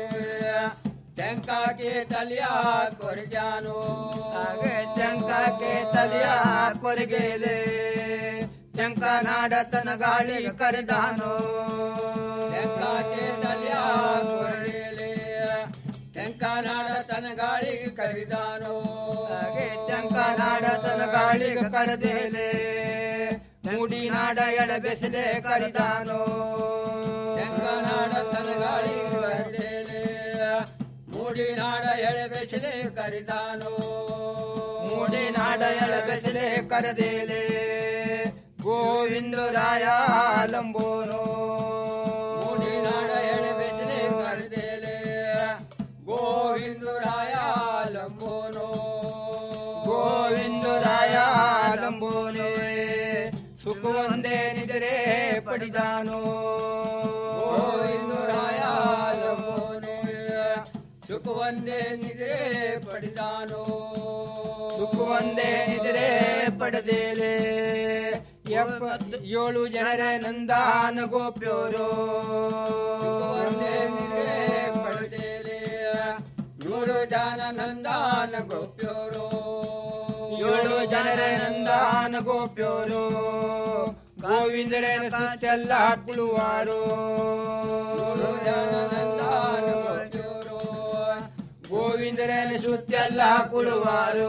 ಟಂಕಾಕೆ ತಲಿಯ ಕೊರಿಗಾನೋ ಹಾಗೆ ಟಂಕಾಕೆ ತಲಿಯ ಕೊರಿಗೇಲೆ ಟಂಕ ನಾಡತನ ಗಾಳಿ ಕರೆದಾನೋ ಟಂಕಾಕೆ ತಲಿಯ ಕೊರಿಗೇಲೆ ಟಂಕ ನಾಡತನ ಗಾಳಿ ಕರೆದಾನೋ ಹಾಗೆ ಟಂಕ ನಾಡತನ ಗಾಳಿ ಕರೆದೇಲೆ ಮೂಡಿ ನಾಡ ಎಳ ಬೆಸಲೆ ಕರಿದಾನೋ ಟಂಕ ನಾಡತನ ಗಾಳಿ ಕರೆದೇಲೆ ಮೂಡಿ ನಾಡ ಎಳೆ ಬೆಸಲೆ ಕರಿದಾನೋ ಮೂಡಿ ನಾಡ ಎಳೆ ಬೆಸಲೆ ಕರೆದೇಲೆ ಗೋವಿಂದರಾಯ ಲಂಬೋನೋ ಮೂಡಿ ನಾಡ ಎಳೆ ಬೆಸಲೆ ಕರೆದೇಲೆ ಗೋವಿಂದರಾಯ ಲಂಬೋನೋ ಗೋವಿಂದರಾಯ ಲಂಬೋನೇ ಸುಖವಂದೇ ನಿದರೆ ಪಡಿದಾನೋ ಗೋವಿಂದರಾಯ ಲಂಬೋನೇ ಸುಖವಂದೇ ನಿದ್ರೆ ಪಡಿದಾನೋ ಸುಖವಂದೇ ನಿದ್ರೆ ಪಡೆದೇಲೆ ಎಪ್ಪತ್ತು ಏಳು ಜನರ ನಂದಾನ ಗೋಪ್ಯೋರು ಸುಖವಂದೇ ನಿದ್ರೆ ಪಡೆದೇಲೆ ನೂರು ಜನ ನಂದಾನ ಗೋಪ್ಯೋರು ಏಳು ಜನರ ನಂದಾನ ಗೋಪ್ಯೋರು ಗೋವಿಂದರನ ಸುತ್ತೆಲ್ಲ ಕುಳುವಾರು ಏಳು ಜನ ನಂದಾನ ಗೋಪ್ಯೋರು ಗೋವಿಂದರನ ಸುತ್ತೆಲ್ಲ ಕುಳುವಾರು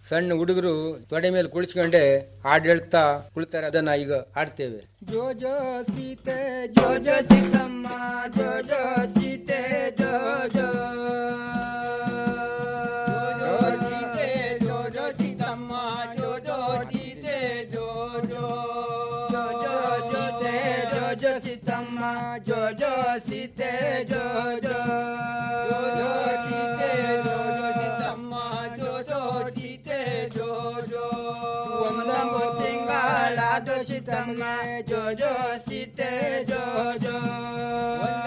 ಸಣ್ಣ ಹುಡುಗರು ತೊಡೆ ಮೇಲೆ ಕುಳಿಸ್ಕೊಂಡೆ ಹಾಡು ಹೇಳ್ತಾ ಕುಳಿತಾರೆ ಅದನ್ನ ಈಗ ಹಾಡ್ತೇವೆ ಜೋ ಜೋ ಸೀತೆ ಜೋ ಜೋ ಸೀತಮ್ಮ ಜೋ ಜೋ ಸೀತೆ ಜೋ ಜೋ ಜೋ ಸೀತೆ ಜೋ ಜೋ ಸೀತಮ್ಮ ಜೋ ಜೋ ಸೀತೆ ಜೋ ಜೋ ಜೋ ಜೋ ಸೀತೆ ಜೋ ಜೋ ಸೀತಮ್ಮ ಜೋ ಜೋ ಸೀತೆ ಜೋ ಜೋ ಜೋ ಜೋ ಸೀತೆ ಜೋ ಜೋ ಸೀತಮ್ಮ ಜೋ ಜೋ ಸೀತೆ ಜೋ ಜೋ ಒಂದೊಂದು ತಿಂಗಳ ದೋಷಿತಮ್ಮ ಜೋ ಜೋ ಸೀತೆ ಜೋ ಜೋ